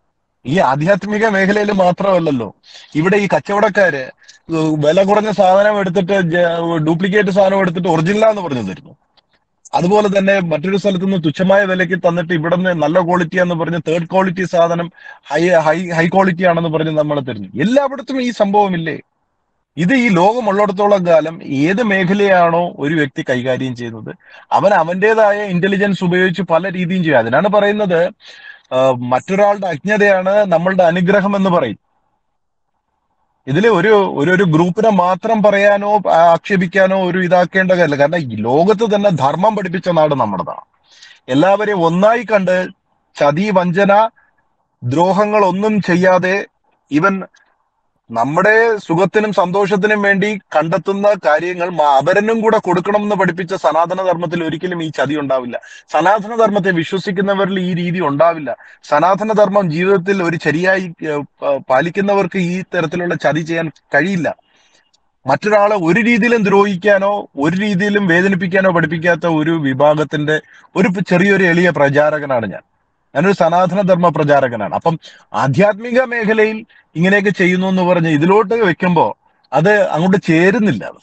ഈ ആധ്യാത്മിക മേഖലയിൽ മാത്രമല്ലല്ലോ ഇവിടെ ഈ കച്ചവടക്കാര് ഏഹ് വില കുറഞ്ഞ സാധനം എടുത്തിട്ട് ഡ്യൂപ്ലിക്കേറ്റ് സാധനം എടുത്തിട്ട് ഒറിജിനലാന്ന് പറഞ്ഞു തരുന്നു അതുപോലെ തന്നെ മറ്റൊരു സ്ഥലത്ത് നിന്ന് തുച്ഛമായ വിലയ്ക്ക് തന്നിട്ട് ഇവിടെ നിന്ന് നല്ല ക്വാളിറ്റി എന്ന് പറഞ്ഞ് തേർഡ് ക്വാളിറ്റി സാധനം ഹൈ ഹൈ ഹൈ ക്വാളിറ്റി ആണെന്ന് പറഞ്ഞ് നമ്മളെ തരുന്നു എല്ലായിടത്തും ഈ സംഭവമില്ലേ ഇത് ഈ ലോകമുള്ളിടത്തോളം കാലം ഏത് മേഖലയാണോ ഒരു വ്യക്തി കൈകാര്യം ചെയ്യുന്നത് അവൻ അവന്റേതായ ഇന്റലിജൻസ് ഉപയോഗിച്ച് പല രീതിയും ചെയ്യും അതിനാണ് പറയുന്നത് ആ, മറ്റൊരാളുടെ അജ്ഞതയാണ് നമ്മളുടെ അനുഗ്രഹം എന്ന് പറയും ഇതിൽ ഒരു ഒരു ഒരു ഗ്രൂപ്പിനെ മാത്രം പറയാനോ ആ, ആക്ഷേപിക്കാനോ ഒരു ഇതാക്കേണ്ട കാര്യമില്ല കാരണം ഈ ലോകത്ത് തന്നെ ധർമ്മം പഠിപ്പിച്ച നാട് നമ്മുടേതാണ് എല്ലാവരെയും ഒന്നായി കണ്ട് ചതി വഞ്ചന ദ്രോഹങ്ങൾ ഒന്നും ചെയ്യാതെ ഇവൻ നമ്മുടെ സുഖത്തിനും സന്തോഷത്തിനും വേണ്ടി കണ്ടെത്തുന്ന കാര്യങ്ങൾ മ- അവരനും കൂടെ കൊടുക്കണം എന്ന് പഠിപ്പിച്ച സനാതന ധർമ്മത്തിൽ ഒരിക്കലും ഈ ചതി ഉണ്ടാവില്ല സനാതന ധർമ്മത്തെ വിശ്വസിക്കുന്നവരിൽ ഈ രീതി ഉണ്ടാവില്ല സനാതന ധർമ്മം ജീവിതത്തിൽ ഒരു ശരിയായി ഏഹ്, പ- പാലിക്കുന്നവർക്ക് ഈ തരത്തിലുള്ള ചതി ചെയ്യാൻ കഴിയില്ല മറ്റൊരാളെ ഒരു രീതിയിലും ദ്രോഹിക്കാനോ ഒരു രീതിയിലും വേദനിപ്പിക്കാനോ പഠിപ്പിക്കാത്ത ഒരു വിഭാഗത്തിന്റെ ഒരു ചെറിയൊരു എളിയ പ്രചാരകനാണ് ഞാൻ ഞാനൊരു സനാതന ധർമ്മ പ്രചാരകനാണ് അപ്പം ആധ്യാത്മിക മേഖലയിൽ ഇങ്ങനെയൊക്കെ ചെയ്യുന്നു എന്ന് പറഞ്ഞ് ഇതിലോട്ട് വെക്കുമ്പോ അത് അങ്ങോട്ട് ചേരുന്നില്ല അത്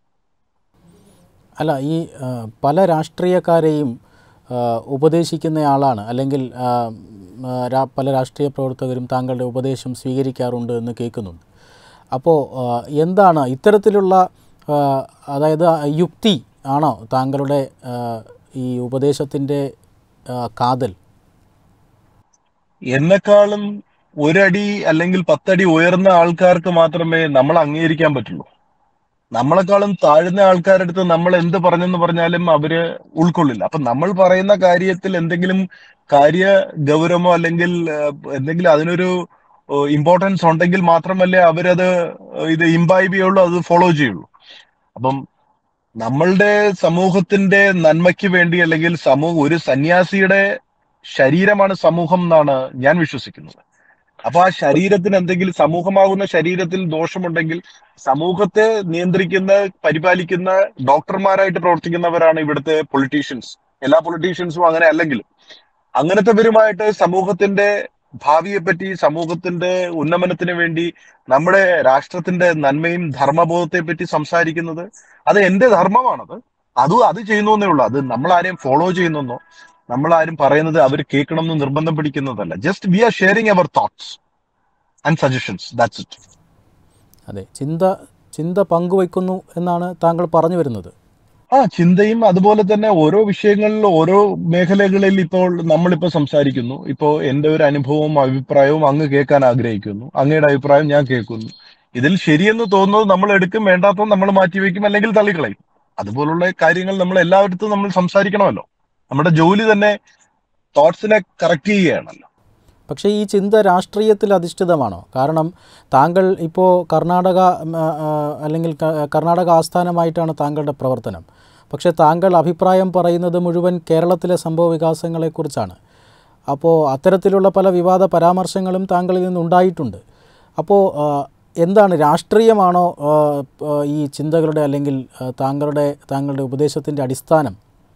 അല്ല ഈ ആ, പല രാഷ്ട്രീയക്കാരെയും ആ, ഉപദേശിക്കുന്നയാളാണ് അല്ലെങ്കിൽ ആ, ആ, രാ- പല രാഷ്ട്രീയ പ്രവർത്തകരും താങ്കളുടെ ഉപദേശം സ്വീകരിക്കാറുണ്ട് എന്ന് കേൾക്കുന്നുണ്ട് അപ്പോൾ ആ, എന്താണ് ഇത്തരത്തിലുള്ള ആ, അതായത് ആ യുക്തി ആണോ താങ്കളുടെ ആ, ഈ ഉപദേശത്തിൻ്റെ ആ, കാതൽ എന്നെക്കാളും ഒരടി അല്ലെങ്കിൽ പത്തടി ഉയർന്ന ആൾക്കാർക്ക് മാത്രമേ നമ്മൾ അംഗീകരിക്കാൻ പറ്റുള്ളൂ നമ്മളെക്കാളും താഴ്ന്ന ആൾക്കാരുടെ അടുത്ത് നമ്മൾ എന്ത് പറഞ്ഞെന്ന് പറഞ്ഞാലും അവര് ഉൾക്കൊള്ളില്ല അപ്പൊ നമ്മൾ പറയുന്ന കാര്യത്തിൽ എന്തെങ്കിലും കാര്യ ഗൗരവമോ അല്ലെങ്കിൽ ഏഹ്, എന്തെങ്കിലും അതിനൊരു ഇമ്പോർട്ടൻസ് ഉണ്ടെങ്കിൽ മാത്രമല്ലേ അവരത് ഇത് ഇംബൈബ് ചെയ്യുള്ളൂ അത് ഫോളോ ചെയ്യുള്ളൂ അപ്പം നമ്മളുടെ സമൂഹത്തിന്റെ നന്മയ്ക്ക് വേണ്ടി അല്ലെങ്കിൽ സമൂഹം ഒരു സന്യാസിയുടെ ശരീരമാണ് സമൂഹം എന്നാണ് ഞാൻ വിശ്വസിക്കുന്നത് അപ്പൊ ആ ശരീരത്തിന് എന്തെങ്കിലും സമൂഹമാകുന്ന ശരീരത്തിൽ ദോഷമുണ്ടെങ്കിൽ സമൂഹത്തെ നിയന്ത്രിക്കുന്ന പരിപാലിക്കുന്ന ഡോക്ടർമാരായിട്ട് പ്രവർത്തിക്കുന്നവരാണ് ഇവിടുത്തെ പൊളിറ്റീഷ്യൻസ് എല്ലാ പൊളിറ്റീഷ്യൻസും അങ്ങനെ അല്ലെങ്കിലും അങ്ങനത്തെവരുമായിട്ട് സമൂഹത്തിന്റെ ഭാവിയെ പറ്റി സമൂഹത്തിന്റെ ഉന്നമനത്തിന് വേണ്ടി നമ്മുടെ രാഷ്ട്രത്തിന്റെ നന്മയും ധർമ്മബോധത്തെ പറ്റി സംസാരിക്കുന്നത് അത് എന്റെ ധർമ്മമാണത് അതും അത് ചെയ്യുന്നു എന്നേ ഉള്ളൂ അത് നമ്മൾ ആരെയും ഫോളോ ചെയ്യുന്നെന്നോ നമ്മൾ ആരും പറയുന്നത് അവർ കേൾക്കണം എന്ന് നിർബന്ധം പിടിക്കുന്നതല്ല just we are sharing our thoughts and suggestions that's it അതെ ചിന്ത ചിന്ത പങ്കുവയ്ക്കുന്നു എന്നാണ് താങ്കൾ പറഞ്ഞു വരുന്നത് ആ ചിന്തയും അതുപോലെ തന്നെ ഓരോ വിഷയങ്ങളിൽ ഓരോ മേഖലകളിൽ ഇപ്പോൾ നമ്മളിപ്പോ സംസാരിക്കുന്നു ഇപ്പോ എന്റെ ഒരു അനുഭവവും അഭിപ്രായവും അങ്ങ് കേൾക്കാൻ ആഗ്രഹിക്കുന്നു അങ്ങയുടെ അഭിപ്രായം ഞാൻ കേൾക്കുന്നു ഇതിൽ ശരിയെന്ന് തോന്നുന്നത് നമ്മൾ എടുക്കും വേണ്ടാത്തത് നമ്മൾ മാറ്റിവെക്കും അല്ലെങ്കിൽ തള്ളിക്കളയും അതുപോലുള്ള കാര്യങ്ങൾ നമ്മൾ എല്ലായിടത്തും നമ്മൾ സംസാരിക്കണമല്ലോ നമ്മുടെ ജോലി തന്നെ തോട്ട്സിനെ കറക്റ്റ് ചെയ്യുകയാണല്ലോ പക്ഷേ ഈ ചിന്ത രാഷ്ട്രീയത്തിൽ അധിഷ്ഠിതമാണോ കാരണം താങ്കൾ ഇപ്പോൾ കർണാടക ഉം, ആ, ആ, അല്ലെങ്കിൽ ക- കർണാടക ആസ്ഥാനമായിട്ടാണ് താങ്കളുടെ പ്രവർത്തനം പക്ഷേ താങ്കൾ അഭിപ്രായം പറയുന്നത് മുഴുവൻ കേരളത്തിലെ സംഭവ വികാസങ്ങളെക്കുറിച്ചാണ് അപ്പോൾ അത്തരത്തിലുള്ള പല വിവാദ പരാമർശങ്ങളും താങ്കളിൽ നിന്നുണ്ടായിട്ടുണ്ട് അപ്പോൾ ആ, എന്താണ് രാഷ്ട്രീയമാണോ ആ, ആ, ഈ ചിന്തകളുടെ അല്ലെങ്കിൽ ആ, താങ്കളുടെ താങ്കളുടെ ഉപദേശത്തിൻ്റെ അടിസ്ഥാനം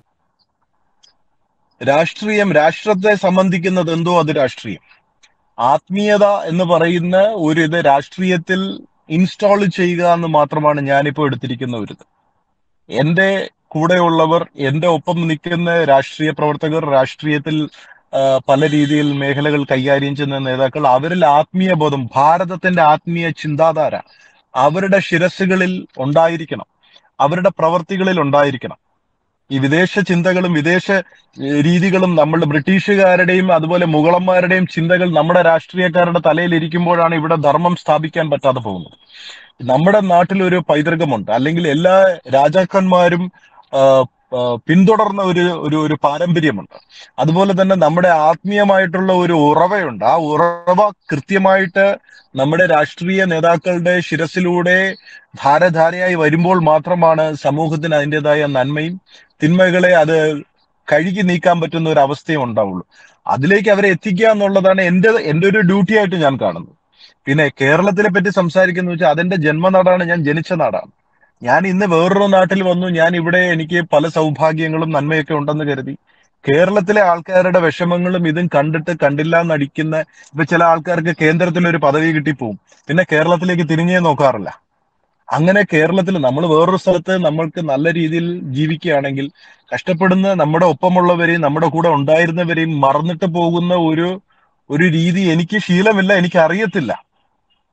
രാഷ്ട്രീയം രാഷ്ട്രത്തെ സംബന്ധിക്കുന്നത് എന്തോ അത് രാഷ്ട്രീയം ആത്മീയത എന്ന് പറയുന്ന ഒരു ഇത് രാഷ്ട്രീയത്തിൽ ഇൻസ്റ്റാൾ ചെയ്യുക എന്ന് മാത്രമാണ് ഞാനിപ്പോ എടുത്തിരിക്കുന്ന ഒരു ഇത് എന്റെ കൂടെയുള്ളവർ എന്റെ ഒപ്പം നിൽക്കുന്ന രാഷ്ട്രീയ പ്രവർത്തകർ രാഷ്ട്രീയത്തിൽ ആ, പല രീതിയിൽ മേഖലകൾ കൈകാര്യം ചെയ്യുന്ന നേതാക്കൾ അവരിൽ ആത്മീയ ബോധം ഭാരതത്തിന്റെ ആത്മീയ ചിന്താധാര അവരുടെ ശിരസ്സുകളിൽ ഉണ്ടായിരിക്കണം അവരുടെ പ്രവർത്തികളിൽ ഉണ്ടായിരിക്കണം ഈ വിദേശ ചിന്തകളും വിദേശ ഏഹ്, രീതികളും നമ്മളുടെ ബ്രിട്ടീഷുകാരുടെയും അതുപോലെ മുഗളന്മാരുടെയും ചിന്തകൾ നമ്മുടെ രാഷ്ട്രീയക്കാരുടെ തലയിൽ ഇരിക്കുമ്പോഴാണ് ഇവിടെ ധർമ്മം സ്ഥാപിക്കാൻ പറ്റാതെ പോകുന്നത് നമ്മുടെ നാട്ടിൽ ഒരു പൈതൃകമുണ്ട് അല്ലെങ്കിൽ എല്ലാ രാജാക്കന്മാരും ആ, ആ, പിന്തുടർന്ന ഒരു ഒരു ഒരു പാരമ്പര്യമുണ്ട് അതുപോലെ തന്നെ നമ്മുടെ ആത്മീയമായിട്ടുള്ള ഒരു ഉറവയുണ്ട് ആ ഉറവ കൃത്യമായിട്ട് നമ്മുടെ രാഷ്ട്രീയ നേതാക്കളുടെ ശിരസിലൂടെ ധാരധാരയായി വരുമ്പോൾ മാത്രമാണ് സമൂഹത്തിന് അതിൻ്റെതായ നന്മയും തിന്മകളെ അത് കഴുകി നീക്കാൻ പറ്റുന്ന ഒരു അവസ്ഥയും ഉണ്ടാവുള്ളൂ അതിലേക്ക് അവരെ എത്തിക്കുക എന്നുള്ളതാണ് എന്റെ എന്റെ ഒരു ഡ്യൂട്ടി ആയിട്ട് ഞാൻ കാണുന്നത് പിന്നെ കേരളത്തിനെ പറ്റി സംസാരിക്കുന്ന വെച്ചാൽ അതെന്റെ ജന്മനാടാണ് ഞാൻ ജനിച്ച നാടാണ് ഞാൻ ഇന്ന് വേറൊരു നാട്ടിൽ വന്നു ഞാൻ ഇവിടെ എനിക്ക് പല സൗഭാഗ്യങ്ങളും നന്മയൊക്കെ ഉണ്ടെന്ന് കരുതി കേരളത്തിലെ ആൾക്കാരുടെ വിഷമങ്ങളും ഇതും കണ്ടിട്ട് കണ്ടില്ല എന്നടിക്കുന്ന ഇപ്പൊ ചില ആൾക്കാർക്ക് കേന്ദ്രത്തിൽ ഒരു പദവി കിട്ടിപ്പോവും പിന്നെ കേരളത്തിലേക്ക് തിരിഞ്ഞേ നോക്കാറില്ല അങ്ങനെ കേരളത്തിൽ നമ്മൾ വേറൊരു സ്ഥലത്ത് നമ്മൾക്ക് നല്ല രീതിയിൽ ജീവിക്കുകയാണെങ്കിൽ കഷ്ടപ്പെടുന്ന നമ്മുടെ ഒപ്പമുള്ളവരെയും നമ്മുടെ കൂടെ ഉണ്ടായിരുന്നവരെയും മറന്നിട്ട് പോകുന്ന ഒരു ഒരു രീതി എനിക്ക് ശീലമില്ല എനിക്ക് അറിയത്തില്ല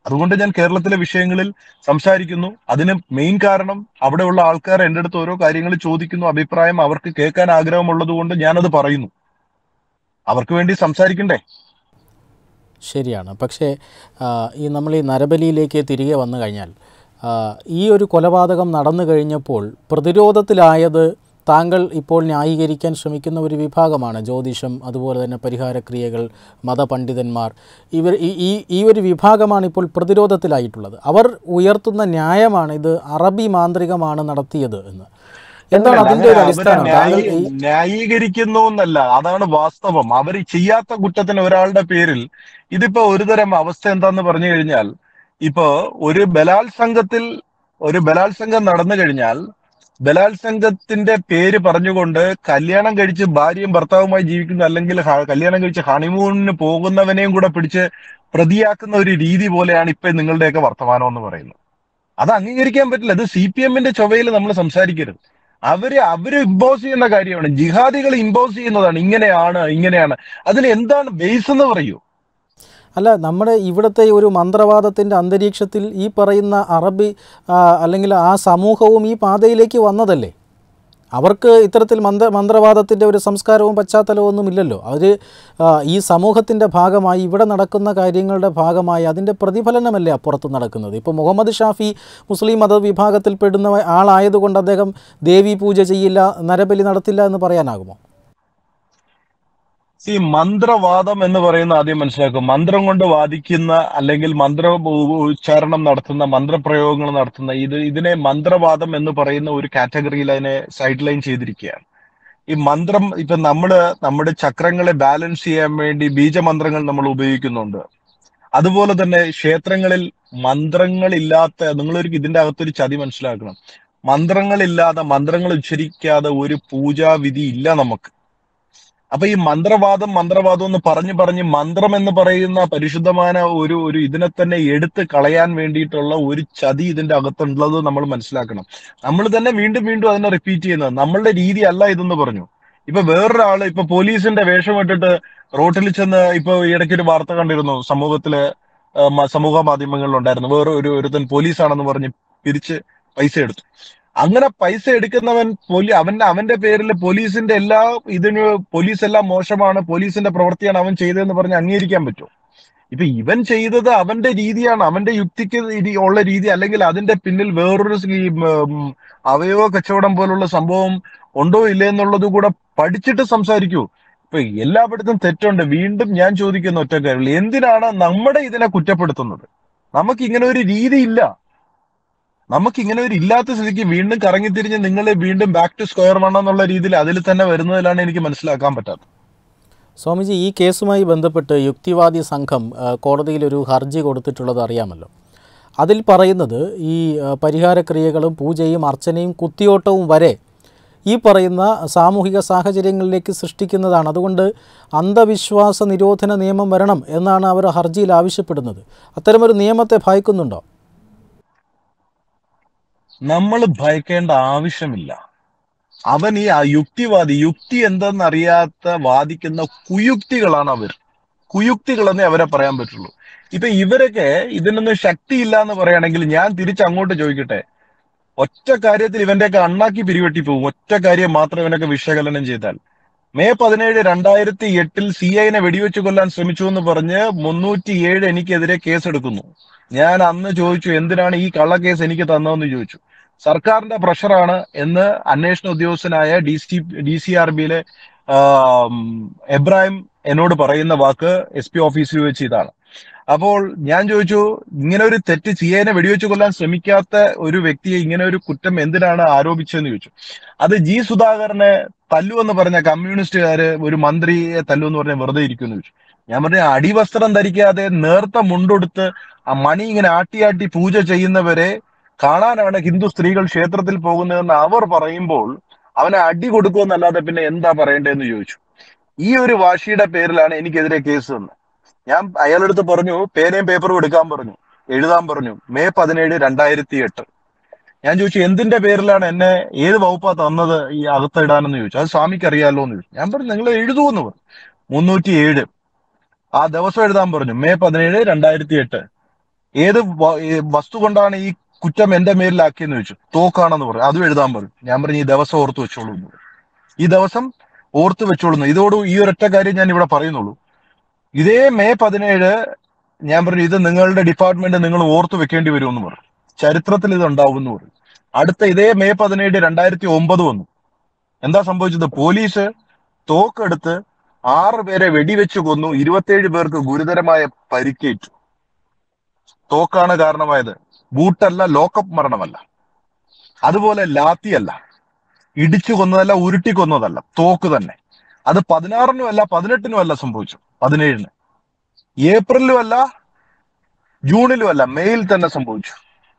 അതുകൊണ്ട് ഞാൻ കേരളത്തിലെ വിഷയങ്ങളിൽ സംസാരിക്കുന്നു അതിന് മെയിൻ കാരണം അവിടെയുള്ള ആൾക്കാർ എൻ്റെ അടുത്ത് ഓരോ കാര്യങ്ങൾ ചോദിക്കുന്നു അഭിപ്രായം അവർക്ക് കേൾക്കാൻ ആഗ്രഹമുള്ളത് കൊണ്ട് ഞാനത് പറയുന്നു അവർക്ക് വേണ്ടി സംസാരിക്കണ്ടേ ശരിയാണ് പക്ഷേ ആ, ഈ നമ്മൾ ഈ നരബലിയിലേക്ക് തിരികെ വന്നു കഴിഞ്ഞാൽ ആ, ഈ ഒരു കൊലപാതകം നടന്നു കഴിഞ്ഞപ്പോൾ പ്രതിരോധത്തിലായത് താങ്കൾ ഇപ്പോൾ ന്യായീകരിക്കാൻ ശ്രമിക്കുന്ന ഒരു വിഭാഗമാണ് ജ്യോതിഷം അതുപോലെ തന്നെ പരിഹാരക്രിയകൾ മതപണ്ഡിതന്മാർ ഇവർ ഈ ഈ ഈ ഒരു വിഭാഗമാണ് ഇപ്പോൾ പ്രതിരോധത്തിലായിട്ടുള്ളത് അവർ ഉയർത്തുന്ന ന്യായമാണ് ഇത് അറബി മാന്ത്രികമാണ് നടത്തിയത് എന്ന് എന്താണ് അതിൻ്റെ ഒരു അവരെ അടിസ്ഥാനം താങ്കൾ ന്യായീ ഈ ന്യായീകരിക്കുന്നു എന്നല്ല അതാണ് വാസ്തവം അവർ ചെയ്യാത്ത കുറ്റത്തിന് ഒരാളുടെ പേരിൽ ഇതിപ്പോ ഒരുതരം അവസ്ഥ എന്താന്ന് പറഞ്ഞു കഴിഞ്ഞാൽ ഇപ്പോ ഒരു ബലാത്സംഗത്തിൽ ഒരു ബലാത്സംഗം നടന്നു കഴിഞ്ഞാൽ ബലാത്സംഗത്തിന്റെ പേര് പറഞ്ഞുകൊണ്ട് കല്യാണം കഴിച്ച് ഭാര്യയും ഭർത്താവുമായി ജീവിക്കുന്ന അല്ലെങ്കിൽ ഹ- കല്യാണം കഴിച്ച് ഹണിമൂണിന് പോകുന്നവനെയും കൂടെ പിടിച്ച് പ്രതിയാക്കുന്ന ഒരു രീതി പോലെയാണ് ഇപ്പൊ നിങ്ങളുടെയൊക്കെ വർത്തമാനം എന്ന് പറയുന്നത് അത് അംഗീകരിക്കാൻ പറ്റില്ല അത് സി പി എമ്മിന്റെ ചൊവ്വയിൽ നമ്മൾ സംസാരിക്കരുത് അവര് അവര് ഇമ്പോസ് ചെയ്യുന്ന കാര്യമാണ് ജിഹാദികൾ ഇമ്പോസ് ചെയ്യുന്നതാണ് ഇങ്ങനെയാണ് ഇങ്ങനെയാണ് അതിന് എന്താണ് ബേസ് എന്ന് പറയൂ അല്ല നമ്മുടെ ഇവിടുത്തെ ഒരു മന്ത്രവാദത്തിൻ്റെ അന്തരീക്ഷത്തിൽ ഈ പറയുന്ന അറബി ആ, അല്ലെങ്കിൽ ആ സമൂഹവും ഈ പാതയിലേക്ക് വന്നതല്ലേ അവർക്ക് ഇത്തരത്തിൽ മന്ത്ര മന്ത്രവാദത്തിൻ്റെ ഒരു സംസ്കാരവും പശ്ചാത്തലവും ഒന്നും ഇല്ലല്ലോ അവർ ഈ സമൂഹത്തിൻ്റെ ഭാഗമായി ഇവിടെ നടക്കുന്ന കാര്യങ്ങളുടെ ഭാഗമായി അതിൻ്റെ പ്രതിഫലനമല്ലേ അപ്പുറത്ത് നടക്കുന്നത് ഇപ്പോൾ മുഹമ്മദ് ഷാഫി മുസ്ലിം മതവിഭാഗത്തിൽ പെടുന്ന ആളായതുകൊണ്ട് അദ്ദേഹം ദേവി പൂജ ചെയ്യില്ല നരബലി നടത്തില്ല എന്ന് പറയാനാകുമോ ഈ മന്ത്രവാദം എന്ന് പറയുന്ന ആദ്യം മനസ്സിലാക്കും മന്ത്രം കൊണ്ട് വാദിക്കുന്ന അല്ലെങ്കിൽ മന്ത്ര ഉ- ഉച്ചാരണം നടത്തുന്ന മന്ത്രപ്രയോഗങ്ങൾ നടത്തുന്ന ഇത് ഇതിനെ മന്ത്രവാദം എന്ന് പറയുന്ന ഒരു കാറ്റഗറിയിൽ അതിനെ സൈഡ് ലൈൻ ചെയ്തിരിക്കുകയാണ് ഈ മന്ത്രം ഇപ്പൊ നമ്മള് നമ്മുടെ ചക്രങ്ങളെ ബാലൻസ് ചെയ്യാൻ വേണ്ടി ബീജമന്ത്രങ്ങൾ നമ്മൾ ഉപയോഗിക്കുന്നുണ്ട് അതുപോലെ തന്നെ ക്ഷേത്രങ്ങളിൽ മന്ത്രങ്ങളില്ലാത്ത നിങ്ങളൊരു ഇതിന്റെ അകത്തൊരു ചതി മനസ്സിലാക്കണം മന്ത്രങ്ങളില്ലാതെ മന്ത്രങ്ങൾ ഉച്ചരിക്കാതെ ഒരു പൂജാവിധി ഇല്ല നമുക്ക് അപ്പൊ ഈ മന്ത്രവാദം മന്ത്രവാദം എന്ന് പറഞ്ഞു പറഞ്ഞ് മന്ത്രം എന്ന് പറയുന്ന പരിശുദ്ധമായ ഒരു ഒരു ഇതിനെ തന്നെ എടുത്ത് കളയാൻ വേണ്ടിയിട്ടുള്ള ഒരു ചതി ഇതിന്റെ അകത്തുള്ളത് നമ്മൾ മനസ്സിലാക്കണം നമ്മൾ തന്നെ വീണ്ടും വീണ്ടും അതിനെ റിപ്പീറ്റ് ചെയ്യുന്നത് നമ്മളുടെ രീതി അല്ല ഇതെന്ന് പറഞ്ഞു ഇപ്പൊ വേറൊരാള് ഇപ്പൊ പോലീസിന്റെ വേഷം ഇട്ടിട്ട് റോട്ടിൽ ചെന്ന് ഇപ്പൊ ഇടയ്ക്ക് ഒരു വാർത്ത കണ്ടിരുന്നു സമൂഹത്തിലെ ആ, മ- സമൂഹ മാധ്യമങ്ങളിൽ ഉണ്ടായിരുന്നു വേറെ ഒരു ഒരുത്തൻ പോലീസാണെന്ന് പറഞ്ഞ് പിരിച്ച് പൈസ എടുത്തു അങ്ങനെ പൈസ എടുക്കുന്നവൻ പോലീ അവന്റെ അവന്റെ പേരിൽ പോലീസിന്റെ എല്ലാ ഇതിന് പോലീസ് എല്ലാം മോശമാണ് പോലീസിന്റെ പ്രവൃത്തിയാണ് അവൻ ചെയ്തതെന്ന് പറഞ്ഞ് അംഗീകരിക്കാൻ പറ്റുമോ ഇപ്പൊ ഇവൻ ചെയ്തത് അവന്റെ രീതിയാണ് അവന്റെ യുക്തിക്ക് ഇരി- ഉള്ള രീതി അല്ലെങ്കിൽ അതിന്റെ പിന്നിൽ വേറൊരു സ് ഈ ഉം, അവയവ കച്ചവടം പോലുള്ള സംഭവം ഉണ്ടോ ഇല്ലേ എന്നുള്ളത് കൂടെ പഠിച്ചിട്ട് സംസാരിക്കൂ ഇപ്പൊ എല്ലായിടത്തും തെറ്റുണ്ട് വീണ്ടും ഞാൻ ചോദിക്കുന്ന ഒറ്റ കാര്യം എന്തിനാണ് നമ്മുടെ ഇതിനെ കുറ്റപ്പെടുത്തുന്നത് നമുക്ക് ഇങ്ങനെ ഒരു രീതി ഇല്ല നമുക്ക് ഇങ്ങനെ ഒരു ഇല്ലാത്ത സ്ഥിതിക്ക് വീണ്ടും കറങ്ങിത്തിരിഞ്ഞ് നിങ്ങൾ വീണ്ടും ബാക്ക് ടു സ്ക്വയർ വൺ എന്നുള്ള രീതിയിൽ അതിൽ തന്നെ വരുന്നതിലാണ് എനിക്ക് മനസ്സിലാക്കാൻ പറ്റാത്തത് സ്വാമിജി ഈ കേസുമായി ബന്ധപ്പെട്ട് യുക്തിവാദി സംഘം ആ, കോടതിയിലൊരു ഹർജി കൊടുത്തിട്ടുള്ളത് അറിയാമല്ലോ അതിൽ പറയുന്നത് ഈ ആ, പരിഹാരക്രിയകളും പൂജയും അർച്ചനയും കുത്തിയോട്ടവും വരെ ഈ പറയുന്ന സാമൂഹിക സാഹചര്യങ്ങളിലേക്ക് സൃഷ്ടിക്കുന്നതാണ് അതുകൊണ്ട് അന്ധവിശ്വാസ നിരോധന നിയമം വരണം എന്നാണ് അവർ ഹർജിയിൽ ആവശ്യപ്പെടുന്നത് അത്തരമൊരു നിയമത്തെ ഭയക്കുന്നുണ്ടോ നമ്മൾ ഭയക്കേണ്ട ആവശ്യമില്ല അവൻ ഈ ആ യുക്തിവാദി യുക്തി എന്തെന്നറിയാത്ത വാദിക്കുന്ന കുയുക്തികളാണ് അവർ കുയുക്തികളെന്നേ അവരെ പറയാൻ പറ്റുള്ളൂ ഇപ്പൊ ഇവരൊക്കെ ഇതിനൊന്നും ശക്തിയില്ല എന്ന് പറയുകയാണെങ്കിൽ ഞാൻ തിരിച്ച് അങ്ങോട്ട് ചോദിക്കട്ടെ ഒറ്റ കാര്യത്തിൽ ഇവന്റെയൊക്കെ അണ്ണാക്കി പിരിവെട്ടി പോകും ഒറ്റ കാര്യം മാത്രം ഇവനൊക്കെ വിശകലനം ചെയ്താൽ മെയ് പതിനേഴ് രണ്ടായിരത്തി എട്ടിൽ സി ഐനെ വെടിവെച്ച് കൊല്ലാൻ ശ്രമിച്ചു എന്ന് പറഞ്ഞ് മുന്നൂറ്റിയേഴ് എനിക്കെതിരെ കേസെടുക്കുന്നു ഞാൻ അന്ന് ചോദിച്ചു എന്തിനാണ് ഈ കള്ളക്കേസ് എനിക്ക് തന്നതെന്ന് ചോദിച്ചു സർക്കാരിന്റെ പ്രഷറാണ് എന്ന് അന്വേഷണ ഉദ്യോഗസ്ഥനായ D C D C R ബിയിലെ എബ്രാഹിം എന്നോട് പറയുന്ന വാക്ക് എസ് പി ഓഫീസിൽ വെച്ച് ഇതാണ് അപ്പോൾ ഞാൻ ചോദിച്ചു ഇങ്ങനെ ഒരു തെറ്റ് സിയനെ വെടിവെച്ച് കൊല്ലാൻ ശ്രമിക്കാത്ത ഒരു വ്യക്തിയെ ഇങ്ങനെ ഒരു കുറ്റം എന്തിനാണ് ആരോപിച്ചതെന്ന് ചോദിച്ചു അത് ജി സുധാകരനെ തല്ലു എന്ന് പറഞ്ഞ കമ്മ്യൂണിസ്റ്റുകാര് ഒരു മന്ത്രിയെ തല്ലു എന്ന് പറഞ്ഞ വെറുതെ ഇരിക്കുമെന്ന് ചോദിച്ചു ഞാൻ പറഞ്ഞ അടിവസ്ത്രം ധരിക്കാതെ നേർത്ത മുണ്ടൊടുത്ത് ആ മണി ഇങ്ങനെ ആട്ടിയാട്ടി പൂജ ചെയ്യുന്നവരെ കാണാനാണ് ഹിന്ദു സ്ത്രീകൾ ക്ഷേത്രത്തിൽ പോകുന്നതെന്ന് അവർ പറയുമ്പോൾ അവനെ അടി കൊടുക്കുമെന്നല്ലാതെ പിന്നെ എന്താ പറയേണ്ടതെന്ന് ചോദിച്ചു ഈ ഒരു വാശിയുടെ പേരിലാണ് എനിക്കെതിരെ കേസ് തന്നത് ഞാൻ അയാളടുത്ത് പറഞ്ഞു പേനയും പേപ്പറും എടുക്കാൻ പറഞ്ഞു എഴുതാൻ പറഞ്ഞു മെയ് പതിനേഴ് രണ്ടായിരത്തി എട്ട് ഞാൻ ചോദിച്ചു എന്തിന്റെ പേരിലാണ് എന്നെ ഏത് വകുപ്പാ തന്നത് ഈ അകത്തിടാനെന്ന് ചോദിച്ചു അത് സ്വാമിക്ക് അറിയാലോ എന്ന് ചോദിച്ചു ഞാൻ പറഞ്ഞു നിങ്ങൾ എഴുതുമെന്ന് പറഞ്ഞു മുന്നൂറ്റി ഏഴ് ആ ദിവസം എഴുതാൻ പറഞ്ഞു മെയ് പതിനേഴ് രണ്ടായിരത്തി എട്ട് ഏത് വ- ഏ വസ്തു കൊണ്ടാണ് ഈ കുറ്റം എന്റെ മേലിലാക്കിയെന്ന് ചോദിച്ചു തോക്കാണെന്ന് പറഞ്ഞു അതും എഴുതാൻ പറഞ്ഞു ഞാൻ പറഞ്ഞു ഈ ദിവസം ഓർത്ത് വെച്ചോളൂ എന്ന് പറഞ്ഞു. ഈ ദിവസം ഓർത്ത് വെച്ചോളുന്നു ഇതോട് ഈ ഒരൊറ്റ കാര്യം ഞാൻ ഇവിടെ പറയുന്നുള്ളൂ ഇതേ മെയ് പതിനേഴ് ഞാൻ പറഞ്ഞു ഇത് നിങ്ങളുടെ ഡിപ്പാർട്ട്മെന്റ് നിങ്ങൾ ഓർത്തു വെക്കേണ്ടി വരുമെന്ന് പറഞ്ഞു ചരിത്രത്തിൽ ഇത് ഉണ്ടാവും എന്ന് പറഞ്ഞു അടുത്ത ഇതേ മെയ് പതിനേഴ് രണ്ടായിരത്തി ഒമ്പത് വന്നു എന്താ സംഭവിച്ചത് പോലീസ് തോക്കെടുത്ത് ആറ് പേരെ വെടിവെച്ച് കൊന്നു ഇരുപത്തിയേഴ് പേർക്ക് ഗുരുതരമായ പരിക്കേറ്റു തോക്കാണ് കാരണമായത് ബൂട്ടല്ല ലോക്കപ്പ് മരണമല്ല അതുപോലെ ലാത്തിയല്ല ഇടിച്ചു കൊന്നതല്ല ഉരുട്ടി കൊന്നതല്ല തോക്ക് തന്നെ അത് പതിനാറിനും അല്ല പതിനെട്ടിനും അല്ല സംഭവിച്ചു പതിനേഴിന് ഏപ്രിലും അല്ല ജൂണിലും അല്ല മെയ്യിൽ തന്നെ സംഭവിച്ചു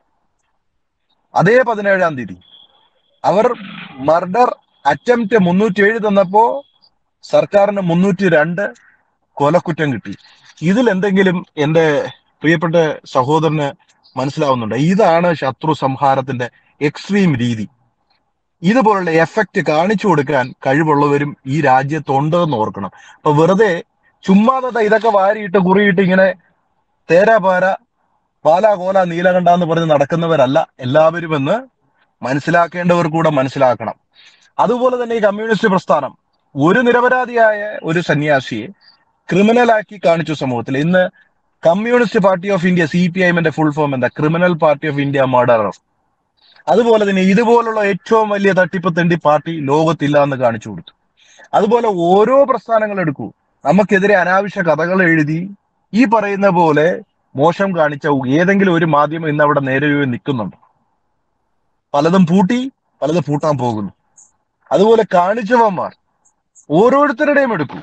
അതേ പതിനേഴാം തീയതി അവർ മർഡർ അറ്റംപ്റ്റ് മുന്നൂറ്റി ഏഴ് തന്നപ്പോ സർക്കാരിന് മുന്നൂറ്റി രണ്ട് കൊലക്കുറ്റം കിട്ടി ഇതിൽ എന്തെങ്കിലും എന്റെ പ്രിയപ്പെട്ട സഹോദരന് മനസ്സിലാവുന്നുണ്ട് ഇതാണ് ശത്രു സംഹാരത്തിന്റെ എക്സ്ട്രീം രീതി ഇതുപോലുള്ള എഫക്റ്റ് കാണിച്ചു കൊടുക്കാൻ കഴിവുള്ളവരും ഈ രാജ്യത്തുണ്ട് എന്ന് ഓർക്കണം അപ്പൊ വെറുതെ ചുമ്മാതെ ദാ ഇതൊക്കെ വാരിയിട്ട് കുറിയിട്ട് ഇങ്ങനെ തേരാ പാര പാലാ കോല നീലകണ്ഠ എന്ന് പറഞ്ഞ് നടക്കുന്നവരല്ല എല്ലാവരും എന്ന് മനസ്സിലാക്കേണ്ടവർ കൂടെ മനസ്സിലാക്കണം അതുപോലെ തന്നെ ഈ കമ്മ്യൂണിസ്റ്റ് പ്രസ്ഥാനം ഒരു നിരപരാധിയായ ഒരു സന്യാസിയെ ക്രിമിനലാക്കി കാണിച്ചു സമൂഹത്തിൽ ഇന്ന് communist party of India C P ഐഎമ്മിന്റെ ഫുൾ ഫോം എന്താ criminal party of India murderer അതുപോലെ തന്നെ ഇതുപോലുള്ള ഏറ്റവും വലിയ തട്ടിപ്പ് തെണ്ടി പാർട്ടി ലോകത്തില്ല എന്ന് കാണിച്ചു കൊടുത്തു അതുപോലെ ഓരോ പ്രസ്ഥാനങ്ങൾ എടുക്കൂ നമുക്കെതിരെ അനാവശ്യ കഥകൾ എഴുതി ഈ പറയുന്ന പോലെ മോശം കാണിച്ച ഏതെങ്കിലും ഒരു മാധ്യമം ഇന്ന് അവിടെ നേരെ നിൽക്കുന്നുണ്ട് പലതും പൂട്ടി പലതും പൂട്ടാൻ പോകുന്നു അതുപോലെ കാണിച്ചവന്മാർ ഓരോരുത്തരുടെയും എടുക്കൂ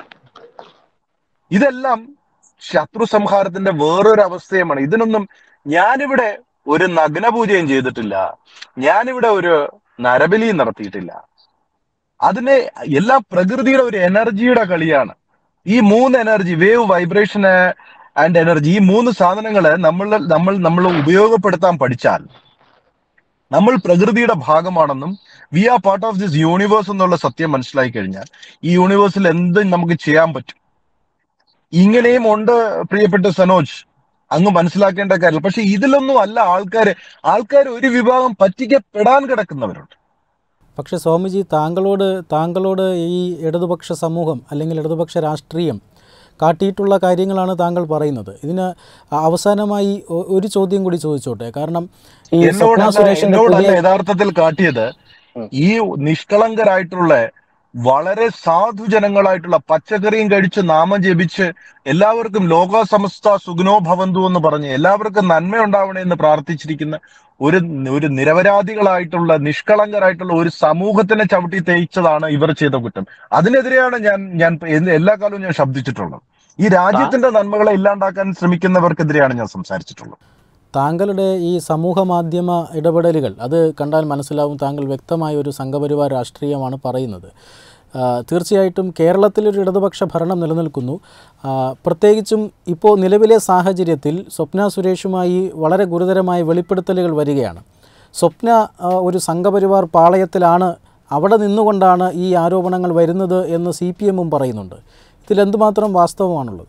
ഇതെല്ലാം ശത്രു സംഹാരത്തിന്റെ വേറൊരു അവസ്ഥയുമാണ് ഇതിനൊന്നും ഞാനിവിടെ ഒരു നഗ്നപൂജയും ചെയ്തിട്ടില്ല ഞാനിവിടെ ഒരു നരബലിയും നടത്തിയിട്ടില്ല അതിനെ എല്ലാം പ്രകൃതിയുടെ ഒരു എനർജിയുടെ കളിയാണ് ഈ മൂന്ന് energy wave vibration and energy ഈ മൂന്ന് സാധനങ്ങള് നമ്മൾ നമ്മൾ നമ്മൾ ഉപയോഗപ്പെടുത്താൻ പഠിച്ചാൽ നമ്മൾ പ്രകൃതിയുടെ ഭാഗമാണെന്നും we are part of this universe എന്നുള്ള സത്യം മനസ്സിലാക്കി കഴിഞ്ഞാൽ ഈ യൂണിവേഴ്സിൽ എന്തും നമുക്ക് ചെയ്യാൻ പറ്റും ഇങ്ങനെയും ഉണ്ട് പ്രിയപ്പെട്ട സനോജ് അങ്ങ് മനസ്സിലാക്കേണ്ട കാര്യം പക്ഷെ ഇതിലൊന്നും അല്ല ആൾക്കാര് ആൾക്കാർ ഒരു വിഭാഗം പറ്റിക്കപ്പെടാൻ കിടക്കുന്നവരുണ്ട് പക്ഷേ സ്വാമിജി താങ്കളോട് താങ്കളോട് ഈ ഇടതുപക്ഷ സമൂഹം അല്ലെങ്കിൽ ഇടതുപക്ഷ രാഷ്ട്രീയം കാട്ടിയിട്ടുള്ള കാര്യങ്ങളാണ് താങ്കൾ പറയുന്നത് ഇതിന് അവസാനമായി ഒ- ഒരു ചോദ്യം കൂടി ചോദിച്ചോട്ടെ കാരണം ഈ സ്വപ്ന എന്നോടല്ല സുരേഷിന്റെ എന്നോടല്ല പുതിയ യഥാർത്ഥത്തിൽ കാട്ടിയത് ഈ നിഷ്കളങ്കരായിട്ടുള്ള വളരെ സാധുജനങ്ങളായിട്ടുള്ള പച്ചക്കറിയും കഴിച്ച് നാമം ജപിച്ച് എല്ലാവർക്കും ലോക സമസ്ത സുഖനോ ഭവന്തു എന്ന് പറഞ്ഞ് എല്ലാവർക്കും നന്മ ഉണ്ടാവണേ എന്ന് പ്രാർത്ഥിച്ചിരിക്കുന്ന ഒരു ഒരു നിരപരാധികളായിട്ടുള്ള നിഷ്കളങ്കരായിട്ടുള്ള ഒരു സമൂഹത്തിനെ ചവിട്ടി തേയിച്ചതാണ് ഇവർ ചെയ്ത കുറ്റം അതിനെതിരെയാണ് ഞാൻ ഞാൻ എന്ന് എല്ലാ കാലവും ഞാൻ ശബ്ദിച്ചിട്ടുള്ളത് ഈ രാജ്യത്തിന്റെ നന്മകളെ ഇല്ലാണ്ടാക്കാൻ ശ്രമിക്കുന്നവർക്കെതിരെയാണ് ഞാൻ സംസാരിച്ചിട്ടുള്ളത് താങ്കളുടെ ഈ സമൂഹ മാധ്യമ ഇടപെടലുകൾ അത് കണ്ടാൽ മനസ്സിലാവും താങ്കൾ വ്യക്തമായ ഒരു സംഘപരിവാർ രാഷ്ട്രീയമാണ് പറയുന്നത് ആ, തീർച്ചയായിട്ടും കേരളത്തിലൊരു ഇടതുപക്ഷ ഭരണം നിലനിൽക്കുന്നു ആ, പ്രത്യേകിച്ചും ഇപ്പോൾ നിലവിലെ സാഹചര്യത്തിൽ സ്വപ്ന സുരേഷുമായി വളരെ ഗുരുതരമായ വെളിപ്പെടുത്തലുകൾ വരികയാണ് സ്വപ്ന ആ, ഒരു സംഘപരിവാർ പാളയത്തിലാണ് അവിടെ നിന്നുകൊണ്ടാണ് ഈ ആരോപണങ്ങൾ വരുന്നത് എന്ന് സി പി എമ്മും പറയുന്നുണ്ട് ഇതിലെന്തുമാത്രം വാസ്തവമാണുള്ളത്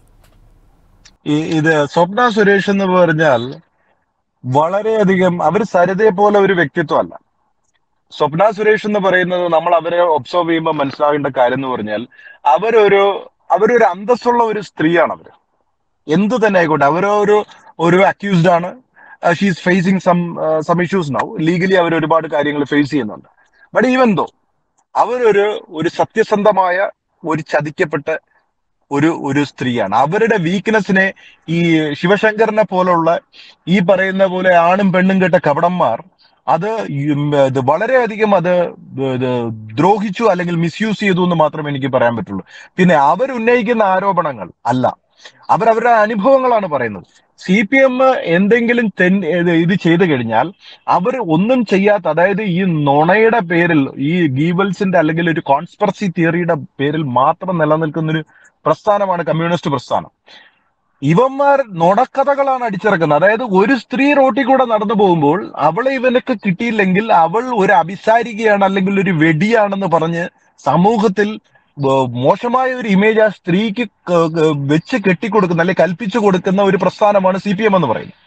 ഈ ഇത് സ്വപ്ന സുരേഷ് എന്ന് പറഞ്ഞാൽ വളരെയധികം അവർ സരിതയെ പോലെ ഒരു വ്യക്തിത്വമല്ല സ്വപ്ന സുരേഷ് എന്ന് പറയുന്നത് നമ്മൾ അവരെ ഒബ്സർവ് ചെയ്യുമ്പോൾ മനസ്സിലാകേണ്ട കാര്യം എന്ന് പറഞ്ഞാൽ അവരൊരു അവരൊരു അന്തസ്സുള്ള ഒരു സ്ത്രീയാണ് അവര് എന്ത് തന്നെ ആയിക്കോട്ടെ അവരൊരു ഒരു അക്യൂസ്ഡ് ആണ് she's facing some some issues now legally അവർ ഒരുപാട് കാര്യങ്ങൾ ഫേസ് ചെയ്യുന്നുണ്ട് ബട്ട് ഈവൻ ദോ അവരൊരു ഒരു സത്യസന്ധമായ ഒരു ചതിക്കപ്പെട്ട ഒരു ഒരു സ്ത്രീയാണ് അവരുടെ വീക്ക്നെസ്സിനെ ഈ ശിവശങ്കറിനെ പോലുള്ള ഈ പറയുന്ന പോലെ ആണും പെണ്ണും കേട്ട കപടന്മാർ അത് ഈ, ഉം, ഇത് വളരെയധികം അത് ഇത് ദ്രോഹിച്ചു അല്ലെങ്കിൽ മിസ്യൂസ് ചെയ്തു എന്ന് മാത്രമേ എനിക്ക് പറയാൻ പറ്റുള്ളൂ പിന്നെ അവർ ഉന്നയിക്കുന്ന ആരോപണങ്ങൾ അല്ല അവരവരുടെ അനുഭവങ്ങളാണ് പറയുന്നത് സി പി എം എന്തെങ്കിലും തെൻ ഇത് ഇത് ചെയ്തു കഴിഞ്ഞാൽ അവർ ഒന്നും ചെയ്യാത്ത അതായത് ഈ നുണയുടെ പേരിൽ ഈ ഗീബൽസിന്റെ അല്ലെങ്കിൽ ഒരു കോൺസ്പെറസി തിയറിയുടെ പേരിൽ മാത്രം നിലനിൽക്കുന്ന ഒരു പ്രസ്ഥാനമാണ് കമ്മ്യൂണിസ്റ്റ് പ്രസ്ഥാനം ഇവന്മാർ നുണക്കഥകളാണ് അടിച്ചിറക്കുന്നത് അതായത് ഒരു സ്ത്രീ റോട്ടിൽ കൂടെ നടന്നു പോകുമ്പോൾ അവളെ ഇവനക്ക് കിട്ടിയില്ലെങ്കിൽ അവൾ ഒരു അഭിസാരികയാണ് അല്ലെങ്കിൽ ഒരു വെടിയാണെന്ന് പറഞ്ഞ് സമൂഹത്തിൽ വ- മോശമായ ഒരു ഇമേജ് ആ സ്ത്രീക്ക് ക- ക- വെച്ച് കെട്ടിക്കൊടുക്കുന്ന അല്ലെങ്കിൽ കൽപ്പിച്ചു കൊടുക്കുന്ന ഒരു പ്രസ്ഥാനമാണ് സി പി എം എന്ന് പറയുന്നത്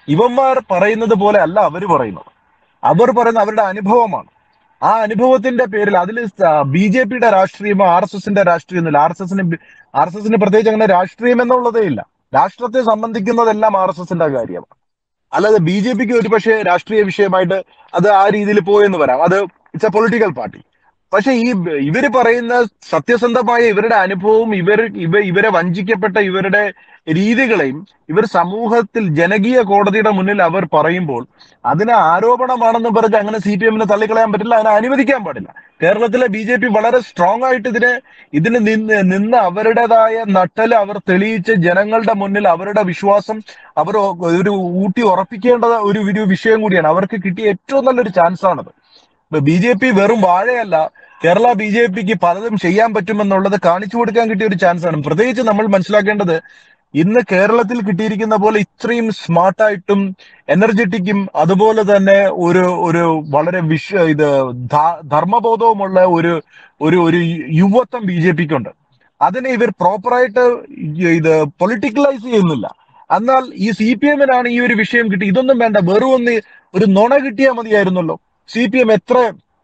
ഇവന്മാർ പറയുന്നത് പോലെ അല്ല അവർ പറയുന്നത് അവർ പറയുന്ന അവരുടെ അനുഭവമാണ് ആ അനുഭവത്തിന്റെ പേരിൽ അതിൽ ബി ജെ പിയുടെ രാഷ്ട്രീയമോ ആർ എസ് എസിന്റെ രാഷ്ട്രീയമൊന്നുമില്ല ആർ എസ് എസിന് ആർ എസ് എസിന് പ്രത്യേകിച്ച് അങ്ങനെ രാഷ്ട്രീയം എന്നുള്ളതേ ഇല്ല രാഷ്ട്രത്തെ സംബന്ധിക്കുന്നതെല്ലാം ആർ എസ് എസിന്റെ കാര്യമാണ് അല്ലാതെ ബി ജെ പിക്ക് ഒരു പക്ഷേ രാഷ്ട്രീയ വിഷയമായിട്ട് അത് ആ രീതിയിൽ പോയെന്ന് വരാം അത് ഇറ്റ്സ് എ പൊളിറ്റിക്കൽ പാർട്ടി പക്ഷെ ഈ ബ- ഇവര് പറയുന്ന സത്യസന്ധമായ ഇവരുടെ അനുഭവവും ഇവർ ഇവ ഇവരെ വഞ്ചിക്കപ്പെട്ട ഇവരുടെ രീതികളെയും ഇവർ സമൂഹത്തിൽ ജനകീയ കോടതിയുടെ മുന്നിൽ അവർ പറയുമ്പോൾ അതിന് ആരോപണമാണെന്ന് പറഞ്ഞ് അങ്ങനെ സി പി എമ്മിനെ തള്ളിക്കളയാൻ പറ്റില്ല അതിനെ അനുവദിക്കാൻ പാടില്ല കേരളത്തിലെ ബി ജെ പി വളരെ സ്ട്രോങ് ആയിട്ട് ഇതിനെ ഇതിന് നിന്ന് നിന്ന് അവരുടേതായ നട്ടല് അവർ തെളിയിച്ച് ജനങ്ങളുടെ മുന്നിൽ അവരുടെ വിശ്വാസം അവർ ഒരു ഊട്ടി ഉറപ്പിക്കേണ്ട ഒരു ഒരു വിഷയം കൂടിയാണ് അവർക്ക് കിട്ടിയ ഏറ്റവും നല്ലൊരു ചാൻസ് ആണത് ബി ജെ പി വെറും വാഴയല്ല കേരള ബി ജെ പിക്ക് പലതും ചെയ്യാൻ പറ്റുമെന്നുള്ളത് കാണിച്ചു കൊടുക്കാൻ കിട്ടിയ ഒരു ചാൻസ് ആണ് പ്രത്യേകിച്ച് നമ്മൾ മനസ്സിലാക്കേണ്ടത് ഇന്ന് കേരളത്തിൽ കിട്ടിയിരിക്കുന്ന പോലെ ഇത്രയും സ്മാർട്ടായിട്ടും എനർജറ്റിക്കും അതുപോലെ തന്നെ ഒരു ഒരു വളരെ വിശ്വ ഇത് ധ- ധർമ്മബോധവുമുള്ള ഒരു ഒരു ഒരു യുവത്വം ബി ജെ പിക്കുണ്ട് അതിനെ ഇവർ പ്രോപ്പറായിട്ട് ഇത് പൊളിറ്റിക്കലൈസ് ചെയ്യുന്നില്ല എന്നാൽ ഈ സി പി എമ്മിനാണ് ഈ ഒരു വിഷയം കിട്ടി ഇതൊന്നും വേണ്ട വെറും ഒന്ന് ഒരു നുണ കിട്ടിയാൽ മതിയായിരുന്നല്ലോ സി പി എം എത്ര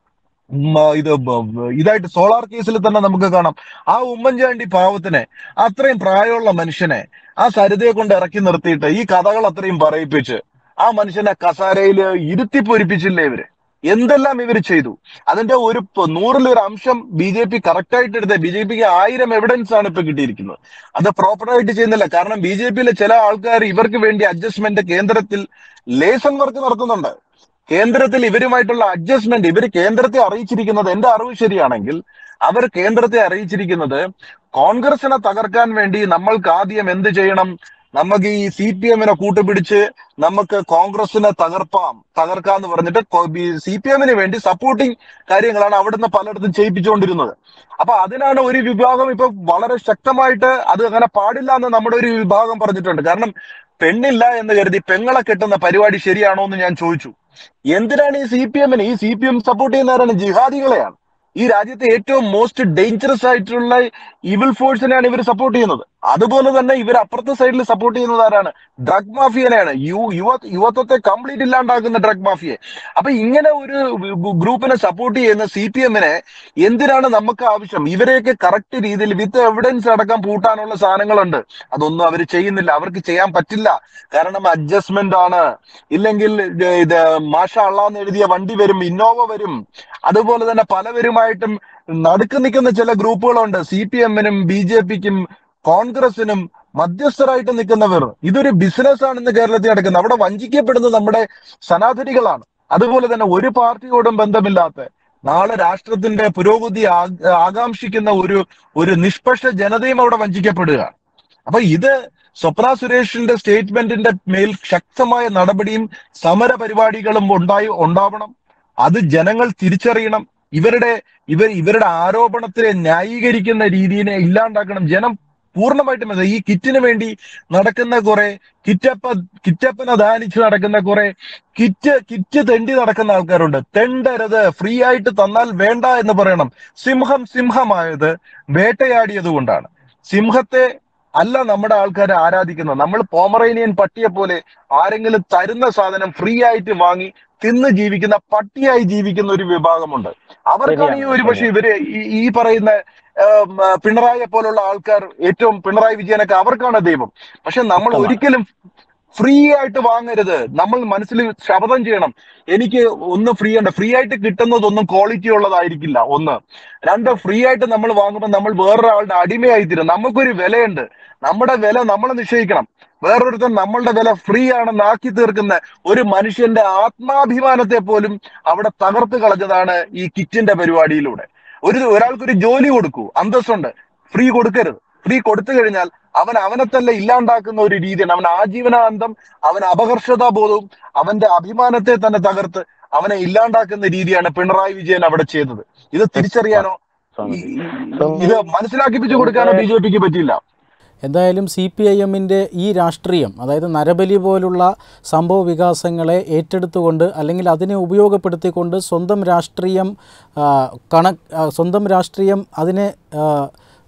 ഉം, ആ, ഇത് ബ- ബ- ഇതായിട്ട് സോളാർ കേസിൽ തന്നെ നമുക്ക് കാണാം ആ ഉമ്മൻചാണ്ടി പാവത്തിനെ അത്രയും പ്രായമുള്ള മനുഷ്യനെ ആ സരിതയെ കൊണ്ട് ഇറക്കി നിർത്തിയിട്ട് ഈ കഥകൾ അത്രയും പറയിപ്പിച്ച് ആ മനുഷ്യനെ കസാരയിൽ ഇരുത്തി പൊരിപ്പിച്ചില്ലേ ഇവര് എന്തെല്ലാം ഇവർ ചെയ്തു അതിന്റെ ഒരു പ- നൂറിലൊരു അംശം ബി ജെ പി കറക്റ്റ് ആയിട്ട് എടുത്ത ബി ജെ പിക്ക് ആയിരം എവിഡൻസ് ആണ് ഇപ്പൊ കിട്ടിയിരിക്കുന്നത് അത് പ്രോപ്പറായിട്ട് ചെയ്യുന്നില്ല കാരണം ബി ജെ പിയിലെ ചില ആൾക്കാർ ഇവർക്ക് വേണ്ടി അഡ്ജസ്റ്റ്മെന്റ് കേന്ദ്രത്തിൽ ലേസൺ വർക്ക് നടത്തുന്നുണ്ട് കേന്ദ്രത്തിൽ ഇവരുമായിട്ടുള്ള അഡ്ജസ്റ്റ്മെന്റ് ഇവർ കേന്ദ്രത്തെ അറിയിച്ചിരിക്കുന്നത് എന്റെ അറിവ് ശരിയാണെങ്കിൽ അവർ കേന്ദ്രത്തെ അറിയിച്ചിരിക്കുന്നത് കോൺഗ്രസിനെ തകർക്കാൻ വേണ്ടി നമ്മൾക്ക് ആദ്യം എന്ത് ചെയ്യണം നമുക്ക് ഈ സി പി എമ്മിനെ കൂട്ടുപിടിച്ച് നമുക്ക് കോൺഗ്രസിനെ തകർപ്പാം തകർക്കാന്ന് പറഞ്ഞിട്ട് സി പി എമ്മിന് വേണ്ടി സപ്പോർട്ടിങ് കാര്യങ്ങളാണ് അവിടുന്ന് പലയിടത്തും ചെയ്യിപ്പിച്ചുകൊണ്ടിരുന്നത് അപ്പൊ അതിനാണ് ഒരു വിഭാഗം ഇപ്പൊ വളരെ ശക്തമായിട്ട് അത് അങ്ങനെ പാടില്ല എന്ന് നമ്മുടെ ഒരു വിഭാഗം പറഞ്ഞിട്ടുണ്ട് കാരണം പെണ്ണില്ല എന്ന് കരുതി പെങ്ങളെ കെട്ടുന്ന പരിപാടി ശരിയാണോ എന്ന് ഞാൻ ചോദിച്ചു എന്തിനാണ് ഈ സി പി എമ്മിന് ഈ സി പി എം സപ്പോർട്ട് ചെയ്യുന്നവരാണ് ജിഹാദികളെയാണ് ഈ രാജ്യത്തെ ഏറ്റവും മോസ്റ്റ് ഡേഞ്ചറസ് ആയിട്ടുള്ള ഇവിൽ ഫോഴ്സിനെയാണ് ഇവർ സപ്പോർട്ട് ചെയ്യുന്നത് അതുപോലെ തന്നെ ഇവർ അപ്പുറത്തെ സൈഡിൽ സപ്പോർട്ട് ചെയ്യുന്നത് ആരാണ് ഡ്രഗ് മാഫിയനെയാണ് യു യുവ യുവത്വത്തെ കംപ്ലീറ്റ് ഇല്ലാണ്ടാക്കുന്ന ഡ്രഗ് മാഫിയെ അപ്പൊ ഇങ്ങനെ ഒരു ഗ്രൂപ്പിനെ സപ്പോർട്ട് ചെയ്യുന്ന സി പി എമ്മിനെ എന്തിനാണ് നമുക്ക് ആവശ്യം ഇവരെയൊക്കെ കറക്റ്റ് രീതിയിൽ വിത്ത് എവിഡൻസ് അടക്കം പൂട്ടാനുള്ള സാധനങ്ങളുണ്ട് അതൊന്നും അവർ ചെയ്യുന്നില്ല അവർക്ക് ചെയ്യാൻ പറ്റില്ല കാരണം അഡ്ജസ്റ്റ്മെന്റ് ആണ് ഇല്ലെങ്കിൽ ഇത് ഇത് മാഷ അള്ളാന്ന് എഴുതിയ വണ്ടി വരും ഇന്നോവ വരും അതുപോലെ തന്നെ പലവരുമായിട്ടും നടുക്ക് നിൽക്കുന്ന ചില ഗ്രൂപ്പുകളുണ്ട് സി പി എമ്മിനും ബി ജെ പിക്കും കോൺഗ്രസിനും മധ്യസ്ഥരായിട്ട് നിൽക്കുന്നവർ ഇതൊരു ബിസിനസ് ആണെന്ന് കേരളത്തിൽ നടക്കുന്നത് അവിടെ വഞ്ചിക്കപ്പെടുന്നത് നമ്മുടെ സനാതനികളാണ് അതുപോലെ തന്നെ ഒരു പാർട്ടിയോടും ബന്ധമില്ലാത്ത നാളെ രാഷ്ട്രത്തിന്റെ പുരോഗതി ആ- ആകാംക്ഷിക്കുന്ന ഒരു ഒരു നിഷ്പക്ഷ ജനതയും അവിടെ വഞ്ചിക്കപ്പെടുക അപ്പൊ ഇത് സ്വപ്ന സുരേഷിന്റെ സ്റ്റേറ്റ്മെന്റിന്റെ മേൽ ശക്തമായ നടപടിയും സമര പരിപാടികളും ഉണ്ടായി ഉണ്ടാവണം അത് ജനങ്ങൾ തിരിച്ചറിയണം ഇവരുടെ ഇവർ ഇവരുടെ ആരോപണത്തിനെ ന്യായീകരിക്കുന്ന രീതിയെ ഇല്ലാണ്ടാക്കണം ജനം പൂർണ്ണമായിട്ടും മനസ്സിലായി. ഈ കിറ്റിന് വേണ്ടി നടക്കുന്ന കുറെ കിറ്റപ്പ കിറ്റപ്പനെ ദാനിച്ച് നടക്കുന്ന കുറെ കിറ്റ് കിറ്റ് തെണ്ടി നടക്കുന്ന ആൾക്കാരുണ്ട് തെണ്ടരുത് ഫ്രീ ആയിട്ട് തന്നാൽ വേണ്ട എന്ന് പറയണം സിംഹം സിംഹമായത് വേട്ടയാടിയത് കൊണ്ടാണ് സിംഹത്തെ അല്ല നമ്മുടെ ആൾക്കാരെ ആരാധിക്കുന്നത് നമ്മൾ പോമറേനിയൻ പട്ടിയെ പോലെ ആരെങ്കിലും തരുന്ന സാധനം ഫ്രീ ആയിട്ട് വാങ്ങി തിന്ന് ജീവിക്കുന്ന പട്ടിയായി ജീവിക്കുന്ന ഒരു വിഭാഗമുണ്ട് അവർക്കാണ് ഈ ഒരു പക്ഷെ ഇവര് ഈ- ഈ പറയുന്ന ഏം, ആ, പിണറായിയെ പോലുള്ള ആൾക്കാർ ഏറ്റവും പിണറായി വിജയനൊക്കെ അവർക്കാണ് ദൈവം പക്ഷെ നമ്മൾ വ്യക്തമാണ്. ഒരിക്കലും ഫ്രീ ആയിട്ട് വാങ്ങരുത് നമ്മൾ മനസ്സിൽ ശപഥം ചെയ്യണം എനിക്ക് ഒന്നും ഫ്രീ ഉണ്ട് ഫ്രീ ആയിട്ട് കിട്ടുന്നതൊന്നും ക്വാളിറ്റി ഉള്ളതായിരിക്കില്ല ഒന്ന് രണ്ട് ഫ്രീ ആയിട്ട് നമ്മൾ വാങ്ങുമ്പോൾ നമ്മൾ വേറൊരാളുടെ അടിമയായി തീരും നമുക്കൊരു വിലയുണ്ട് നമ്മുടെ വില നമ്മൾ നിശ്ചയിക്കണം വേറൊരുത്തൻ നമ്മളുടെ വില ഫ്രീ ആണെന്ന് ആക്കി തീർക്കുന്ന ഒരു മനുഷ്യന്റെ ആത്മാഭിമാനത്തെ പോലും അവിടെ തകർത്ത് കളഞ്ഞതാണ് ഈ കിറ്റിന്റെ പരിപാടിയിലൂടെ ഒരു ഒരാൾക്കൊരു ജോലി കൊടുക്കൂ അന്തസ്സുണ്ട് ഫ്രീ കൊടുക്കരുത് ഫ്രീ കൊടുത്തു കഴിഞ്ഞാൽ അവൻ അവനെ തന്നെ ഇല്ലാണ്ടാക്കുന്ന ഒരു രീതിയാണ് അവൻ ആജീവനാന്തം അവൻ അപകർഷതാബോധവും അവന്റെ അഭിമാനത്തെ തന്നെ തകർത്ത് അവനെ ഇല്ലാണ്ടാക്കുന്ന രീതിയാണ് പിണറായി വിജയൻ അവിടെ ചെയ്തത് ഇത് തിരിച്ചറിയാനോ ഈ- ഈ- ഇത് മനസ്സിലാക്കിപ്പിച്ചു കൊടുക്കാനോ ബി ജെ പിക്ക് പറ്റിയില്ല എന്തായാലും സി പി ഐ എമ്മിൻ്റെ ഈ രാഷ്ട്രീയം അതായത് നരബലി പോലുള്ള സംഭവ വികാസങ്ങളെ ഏറ്റെടുത്തുകൊണ്ട് അല്ലെങ്കിൽ അതിനെ ഉപയോഗപ്പെടുത്തിക്കൊണ്ട് സ്വന്തം രാഷ്ട്രീയം ആ, കണ ആ, സ്വന്തം രാഷ്ട്രീയം അതിനെ ആ,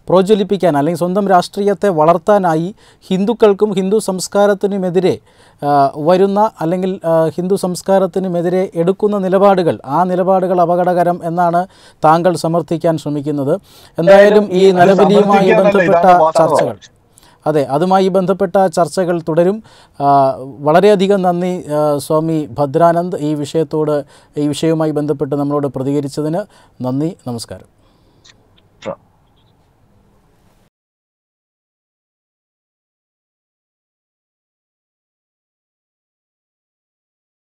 പ്രോജ്വലിപ്പിക്കാൻ അല്ലെങ്കിൽ സ്വന്തം രാഷ്ട്രീയത്തെ വളർത്താനായി ഹിന്ദുക്കൾക്കും ഹിന്ദു സംസ്കാരത്തിനുമെതിരെ ആ, വരുന്ന അല്ലെങ്കിൽ ആ, ഹിന്ദു സംസ്കാരത്തിനുമെതിരെ എടുക്കുന്ന നിലപാടുകൾ ആ നിലപാടുകൾ അപകടകരം എന്നാണ് താങ്കൾ സമർത്ഥിക്കാൻ ശ്രമിക്കുന്നത് എന്തായാലും ഈ അത് നരബലിയുമായി സമർത്ഥിക്കാനല്ല, ബന്ധപ്പെട്ട ഇതാണ് വാസ്തവം. ചർച്ചകൾ അതെ അതുമായി ബന്ധപ്പെട്ട ചർച്ചകൾ തുടരും ആ, വളരെയധികം നന്ദി ആ, സ്വാമി ഭദ്രാനന്ദ് ഈ വിഷയത്തോട് ഈ വിഷയവുമായി ബന്ധപ്പെട്ട് നമ്മളോട് പ്രതികരിച്ചതിന് നന്ദി നമസ്കാരം